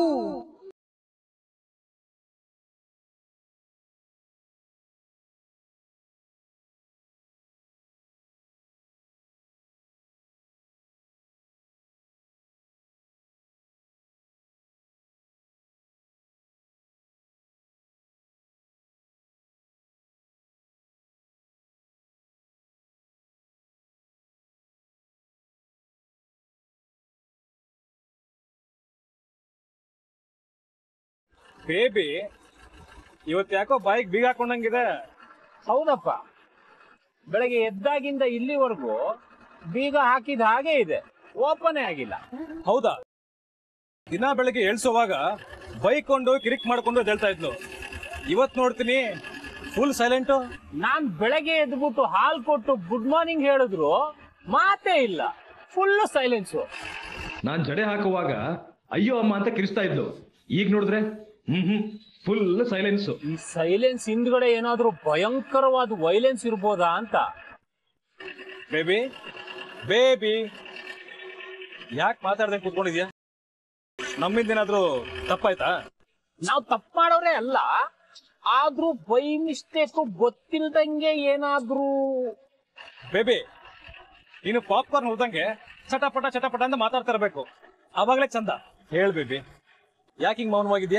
ಬೇಬಿ ಇವತ್ತು ಯಾಕೋ ಬೈಕ್ ಬೀಗ ಹಾಕೊಂಡಂಗಿದೆ ಹೌದಪ್ಪ ಬೆಳಗ್ಗೆ ಎದ್ದಾಗಿಂದ ಇಲ್ಲಿವರೆಗೂ ಬೀಗ ಹಾಕಿದ ಹಾಗೆ ಇದೆ ಓಪನೇ ಆಗಿಲ್ಲ ಹೌದಾ ದಿನ ಬೆಳಗ್ಗೆ ಏಳ್ಸೋವಾಗ ಬೈಕ್ ಕೊಂಡು ಕಿರಿಕ್ ಮಾಡ್ಕೊಂಡು ಹೇಳ್ತಾ ಇದ್ಲು ಇವತ್ ನೋಡ್ತೀನಿ ಫುಲ್ ಸೈಲೆಂಟು ನಾನ್ ಬೆಳಗ್ಗೆ ಎದ್ಬಿಟ್ಟು ಹಾಲ್ ಕೊಟ್ಟು ಗುಡ್ ಮಾರ್ನಿಂಗ್ ಹೇಳಿದ್ರು ಮಾತೇ ಇಲ್ಲ ಫುಲ್ ಸೈಲೆನ್ಸು ನಾನ್ ಜಡೆ ಹಾಕುವಾಗ ಅಯ್ಯೋ ಅಮ್ಮ ಅಂತ ಕಿರಿಸ್ತಾ ಇದ್ಲು ಈಗ ನೋಡಿದ್ರೆ ಹ್ಮ್ ಹ್ಮ್ ಫುಲ್ ಸೈಲೆನ್ಸ್ ಈ ಸೈಲೆನ್ಸ್ ಹಿಂದ್ಗಡೆ ಏನಾದ್ರೂ ಭಯಂಕರವಾದ ವೈಲೆನ್ಸ್ ಇರ್ಬೋದಾ ಅಂತ ಬೇಬಿ ಬೇಬಿ ಯಾಕೆ ಮಾತಾಡ್ದಂಗೆ ಕೂತ್ಕೊಂಡಿದ್ಯಾ ನಮ್ಮಿಂದ ಏನಾದ್ರೂ ತಪ್ಪಾಯ್ತಾ ನಾವ್ ತಪ್ಪು ಮಾಡೋರೇ ಅಲ್ಲ ಆದ್ರೂ ಬೈ ಮಿಸ್ಟೇಕ್ ಗೊತ್ತಿಲ್ದಂಗೆ ಏನಾದ್ರೂ ಬೇಬಿ ನೀನು ಪಾಪ್ಕಾರ್ನ್ ಹೊಲ್ದಂಗೆ ಚಟಪಟ ಚಟಪಟ ಅಂತ ಮಾತಾಡ್ತಾ ಇರ್ಬೇಕು ಅವಾಗ್ಲೇ ಚಂದ ಹೇಳ್ ಬೇಬಿ ಯಾಕೆ ಹಿಂಗ್ ಮೌನವಾಗಿದ್ಯಾ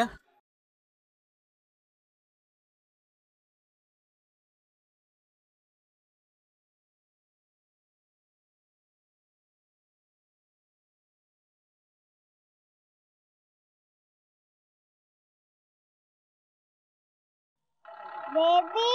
ಬೇಬಿ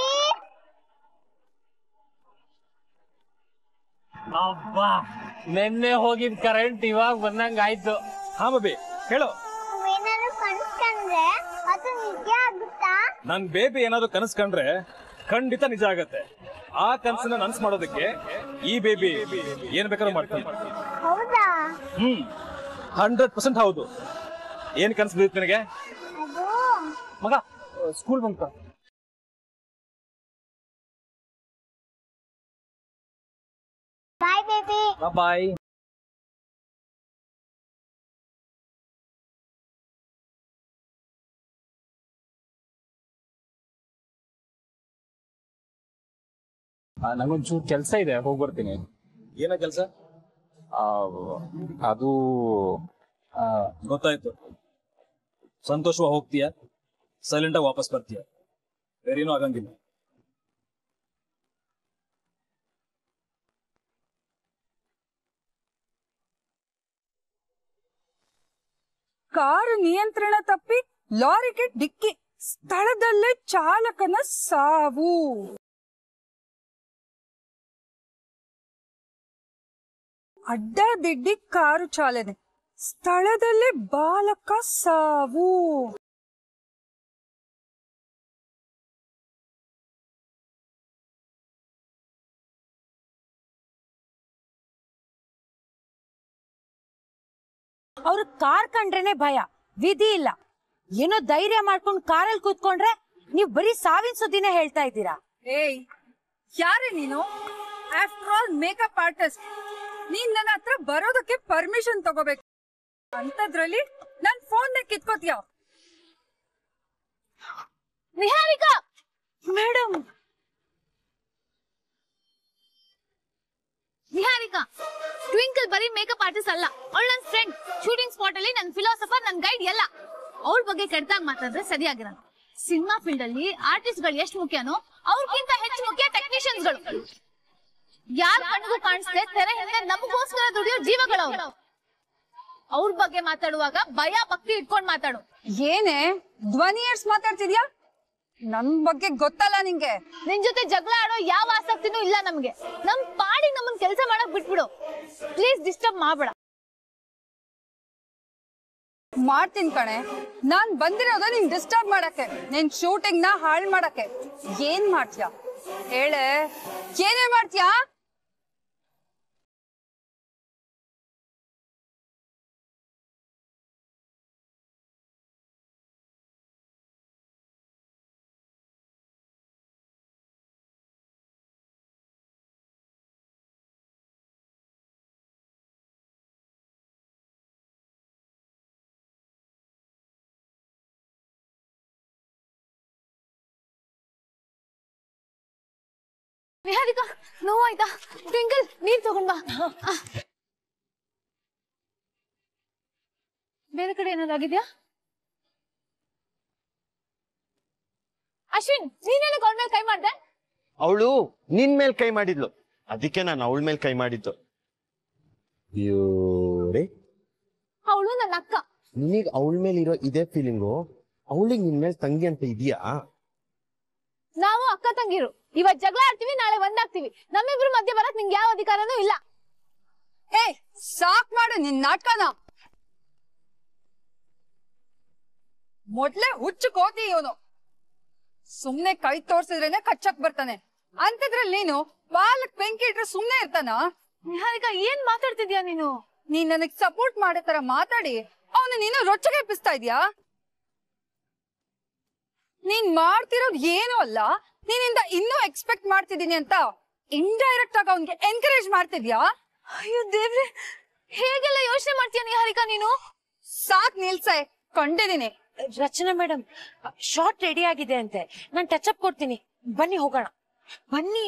ಅಬ್ಬಾ ನಿನ್ನೆ ಹೋಗಿದ್ ಕರೆಂಟ್ ಇವಾಗ ಬಂದಂಗ ಆಯ್ತು ಹಾ ಬೇಬಿ ಹೇಳು ಏನಾದ್ರು ಕನ್ಸ್ಕೊಂಡ್ರೆ ಅದು ನಿಜ ಆಗುತ್ತಾ ನನ್ ಬೇಬಿ ಏನಾದ್ರು ಕನಸು ಕಂಡ್ರೆ ಖಂಡಿತ ನಿಜ ಆಗತ್ತೆ ಆ ಕನಸನ್ನ ನನ್ಸ್ ಮಾಡೋದಕ್ಕೆ ಈ ಬೇಬಿ ಏನ್ ಬೇಕಾದ್ರೂ ಮಾಡ್ತೀನಿ ಹೌದಾ ಹ್ಮ್ ಹಂಡ್ರೆಡ್ ಪರ್ಸೆಂಟ್ ಹೌದು ಏನ್ ಕನಸು ಬಿದ್ದಿತ್ತು ನಿನಗೆ ಅದು ಮಗ ಸ್ಕೂಲ್ ಬಂತ ಬಾಯ್ ಬೇಬಿ ಬಾಯ್ ನಂಗೊಂಚೂರು ಕೆಲಸ ಇದೆ ಹೋಗಿ ಬರ್ತೀನಿ ಏನ ಕೆಲಸ ಅದು ಆ, ಗೊತ್ತಾಯ್ತು ಸಂತೋಷವಾಗಿ ಹೋಗ್ತೀಯ ಸೈಲೆಂಟ್ ಆಗಿ ವಾಪಸ್ ಬರ್ತೀಯ ಬೇರೇನೂ ಆಗಂಗಿಲ್ಲ ಕಾರು ನಿಯಂತ್ರಣ ತಪ್ಪಿ ಲಾರಿಗೆ ಡಿಕ್ಕಿ ಸ್ಥಳದಲ್ಲೇ ಚಾಲಕನ ಸಾವು ಅಡ್ಡದಿಡ್ಡಿ ಕಾರು ಚಾಲನೆ ಸ್ಥಳದಲ್ಲೇ ಬಾಲಕ ಸಾವು ಅವ್ರು ಕಾರ್ ಕಂಡ್ರೇನೆ ಭಯ ವಿಧಿ ಇಲ್ಲ ಏನೋ ಧೈರ್ಯ ಮಾಡ್ಕೊಂಡು ಕಾರಲ್ಲಿ ಕೂತ್ಕೊಂಡ್ರೆ ನೀವ್ ಬರೀ ಸಾವಿನ ಸುದ್ದಿನೇ ಹೇಳ್ತಾ ಇದ್ದೀರಾ ಏಯ್ ಯಾರೇ ನೀನು ಆಫ್ಟರ್ ಆಲ್ ಮೇಕಪ್ ಆರ್ಟಿಸ್ಟ್ ನೀನ್ ನನ್ನ ಹತ್ರ ಬರೋದಕ್ಕೆ ಪರ್ಮಿಷನ್ ತಗೋಬೇಕು ಅಂತದ್ರಲ್ಲಿ ನನ್ ಫೋನ್ ಕಿತ್ಕೋತೀಯ ನಿಹಾರಿಕಾ ಮೇಡಮ್ ನಿಹಾರಿಕಾ ಟ್ವಿಂಕಲ್ ಬರೀ ಮೇಕಪ್ ಆರ್ಟಿಸ್ಟ್ ಅಲ್ಲ ಅವಳು ನನ್ನ ಫ್ರೆಂಡ್ ಶೂಟಿಂಗ್ ಸ್ಪಾಟ್ ಅಲ್ಲಿ ನನ್ನ ಫಿಲಾಸಫರ್ ನನ್ನ ಗೈಡ್ ಎಲ್ಲ ಅವ್ರ ಬಗ್ಗೆ ಕೆಟ್ಟದಾಗ ಮಾತಾಡಿದ್ರೆ ಸರಿಯಾಗಿರಲ್ಲ ಸಿನಿಮಾ ಫೀಲ್ಡ್ ಅಲ್ಲಿ ಆರ್ಟಿಸ್ಟ್ ಗಳು ಎಷ್ಟು ಮುಖ್ಯನೋ ಅವ್ರಿಗಿಂತ ಹೆಚ್ಚು ಮುಖ್ಯ ಟೆಕ್ನಿಷಿಯನ್ಸ್ ಗಳು ಯಾರ ಕಣ್ಣಿಗೂ ಕಾಣಿಸ್ದೆ ತೆರೆ ಹಿಂದೆ ನಮಗೋಸ್ಕರ ದುಡಿಯೋ ಜೀವಗಳು ಅವ್ರು ಅವ್ರ ಬಗ್ಗೆ ಮಾತಾಡುವಾಗ ಭಯ ಭಕ್ತಿ ಇಟ್ಕೊಂಡ್ ಮಾತಾಡು ಏನೇ ಧ್ವನಿ ಏರ್ಸ್ ಮಾತಾಡ್ತಿದ್ಯಾ ನನ್ ಬಗ್ಗೆ ಗೊತ್ತಲ್ಲ ನಿಂಗೆ ನಿನ್ ಜೊತೆ ಜಗಳ ಆಡೋ ಯಾವ ಆಸಕ್ತಿನೂ ಇಲ್ಲ ನಮ್ಗೆ ನಮ್ ಪಾಡಿ ನಮ್ಮನ್ ಕೆಲಸ ಮಾಡಕ್ ಬಿಟ್ಬಿಡು ಪ್ಲೀಸ್ ಡಿಸ್ಟರ್ಬ್ ಮಾಡ್ಬೇಡ ಮಾಡ್ತೀನಿ ಕಣೆ ನಾನ್ ಬಂದಿರೋದು ನಿನ್ ಡಿಸ್ಟರ್ಬ್ ಮಾಡಕ್ಕೆ ನಿನ್ ಶೂಟಿಂಗ್ ನ ಹಾಳ್ ಮಾಡಕ್ಕೆ ಏನ್ ಮಾಡ್ತೀಯ ಹೇಳೆ ಏನೇ ಮಾಡ್ತೀಯಾ ನಿಹಾರಿಕಾ ನೋವಾಯ್ತಾ ಟ್ವಿಂಕಲ್ ನೀರ್ ತಗೊಂಡ್ ಬಾ ಆ. ಬೇರೆ ಕಡೆ ಏನಾದ್ರು ಆಗಿದ್ಯಾ ಅಶ್ವಿನ್ ನೀನೇನು ಅವಳ ಮೇಲೆ ಕೈ ಮಾಡ್ದೆ ಅವಳು ನಿನ್ ಮೇಲ್ ಕೈ ಮಾಡಿದ್ಲು ಅದಕ್ಕೆ ನಾನು ಅವಳ ಮೇಲ್ ಕೈ ಮಾಡಿದ್ದು ಅಯ್ಯೋರೇ ಅವಳು ನನ್ನ ಅಕ್ಕ ನಿನಗ್ ಅವಳ ಮೇಲೆ ಇರೋ ಇದೇ ಫೀಲಿಂಗು ಅವಳಿಗೆ ನಿನ್ ಮೇಲೆ ತಂಗಿ ಅಂತ ಇದೆಯಾ ನಾವು ಅಕ್ಕ ತಂಗಿರು ಇವತ್ ಜಗಳ ಆಡ್ತೀವಿ ನಾಳೆ ಒಂದಾಗ್ತೀವಿ ನಮ್ಮಿಬ್ರು ಮಧ್ಯೆ ಬರಕ್ ನಿಂಗೆ ಯಾವ ಅಧಿಕಾರನೂ ಇಲ್ಲ ಏ ಸಾಕ್ ಮಾಡು ನಿನ್ ನಾಟಕನ ಮೊದ್ಲೇ ಹುಚ್ಚು ಕೋತಿ ಇವನು ಸುಮ್ನೆ ಕೈ ತೋರ್ಸಿದ್ರೇನೆ ಕಚ್ಚಕ್ ಬರ್ತಾನೆ ಅಂತದ್ರಲ್ಲಿ ನೀನು ಬಾಲಕ್ ಬೆಂಕಿ ಇಟ್ರೆ ಸುಮ್ನೆ ಇರ್ತಾನ ನಿಹಾರಿಕಾ ಏನ್ ಮಾತಾಡ್ತಿದ್ಯಾ ನೀನು ನೀನ್ ನನಗ್ ಸಪೋರ್ಟ್ ಮಾಡೋ ತರ ಮಾತಾಡಿ ಅವನು ನೀನು ರೊಚ್ಚಗೆ ಎಬ್ಬಿಸ್ತಾ ಇದ್ಯಾ ನೀನ್ ಮಾಡ್ತಿರೋದ್ ಏನು ಅಲ್ಲ ನೀನಿಂದ ಇನ್ನೂ ಎಕ್ಸ್ಪೆಕ್ಟ್ ಮಾಡ್ತಿದೀನಿ ಅಂತ ಇಂಡೈರೆಕ್ಟ್ ಆಗಿ ಅವನ್ಗೆ ಎನ್ಕರೇಜ್ ಮಾಡ್ತಿದ್ಯಾ ಅಯ್ಯೋ ದೇವ್ರೆ ಹೇಗೆಲ್ಲ ಯೋಚನೆ ಮಾಡ್ತೀಯ ನಿಹಾರಿಕಾ ನೀನು ಸಾಕ್ ನಿಲ್ಸೆ ಕಂಡಿದೀನಿ ರಚನಾ ಮೇಡಮ್ ಶಾರ್ಟ್ ರೆಡಿ ಆಗಿದೆ ಅಂತೆ ನಾನ್ ಟಚ್ ಅಪ್ ಕೊಡ್ತೀನಿ ಬನ್ನಿ ಹೋಗೋಣ ಬನ್ನಿ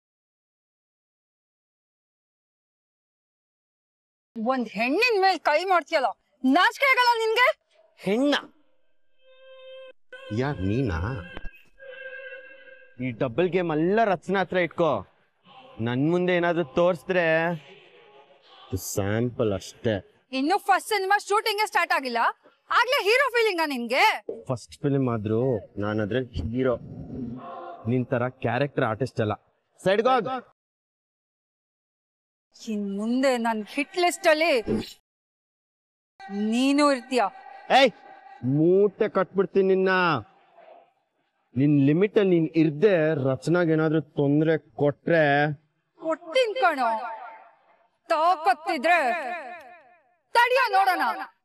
ಒಂದ್ ಹೆಣ್ಣಿನ ಮೇಲೆ ಕೈ ಮಾಡ್ತೀಯಲ್ಲ ನಾಚಿಕೆ ಆಗಲ್ಲ ನಿನ್ಗೆ ಹೆಣ್ಣ ಯಾರ್ ನೀನಾ ಈ ಡಬಲ್ ಗೇಮ್ ಎಲ್ಲ ರಚನಾ ಹತ್ರ ಇಟ್ಕೋ ನನ್ ಮುಂದೆ ಏನಾದ್ರು ತೋರ್ಸಿದ್ರೆ ಸ್ಯಾಂಪಲ್ ಅಷ್ಟೇ ಇನ್ನು ಫಸ್ಟ್ ಸಿನಿಮಾ ಶೂಟಿಂಗ್ ಸ್ಟಾರ್ಟ್ ಆಗಿಲ್ಲ ಆಗ್ಲೇ ಹೀರೋ ಫೀಲಿಂಗ ನಿನ್ಗೆ ಫಸ್ಟ್ ಫಿಲ್ಮ್ ಆದ್ರೂ ನಾನು ಅದ್ರಲ್ಲಿ ಹೀರೋ ನಿನ್ ತರ ಕ್ಯಾರೆಕ್ಟರ್ ಆರ್ಟಿಸ್ಟ್ ಅಲ್ಲ ಸೈಡ್ಗೋಗ್ ಇನ್ ಮುಂದೆ ನನ್ ಹಿಟ್ ಲಿಸ್ಟ್ ಅಲ್ಲಿ ನೀನು ಇರ್ತೀಯ ಏಯ್ ಮೂಟೆ ಕಟ್ಬಿಡ್ತೀನಿ ನಿನ್ನ ನಿನ್ ಲಿಮಿಟ್ ಅಲ್ಲಿ ನೀನ್ ಇರ್ದೆ ರಚನಾಗ್ ಏನಾದ್ರೂ ತೊಂದ್ರೆ ಕೊಟ್ರೆ ಕೊಟ್ಟಿನ್ ಕಣೋ ತಾಕತ್ತಿದ್ರೆ ತಡಿಯೋ ನೋಡೋಣ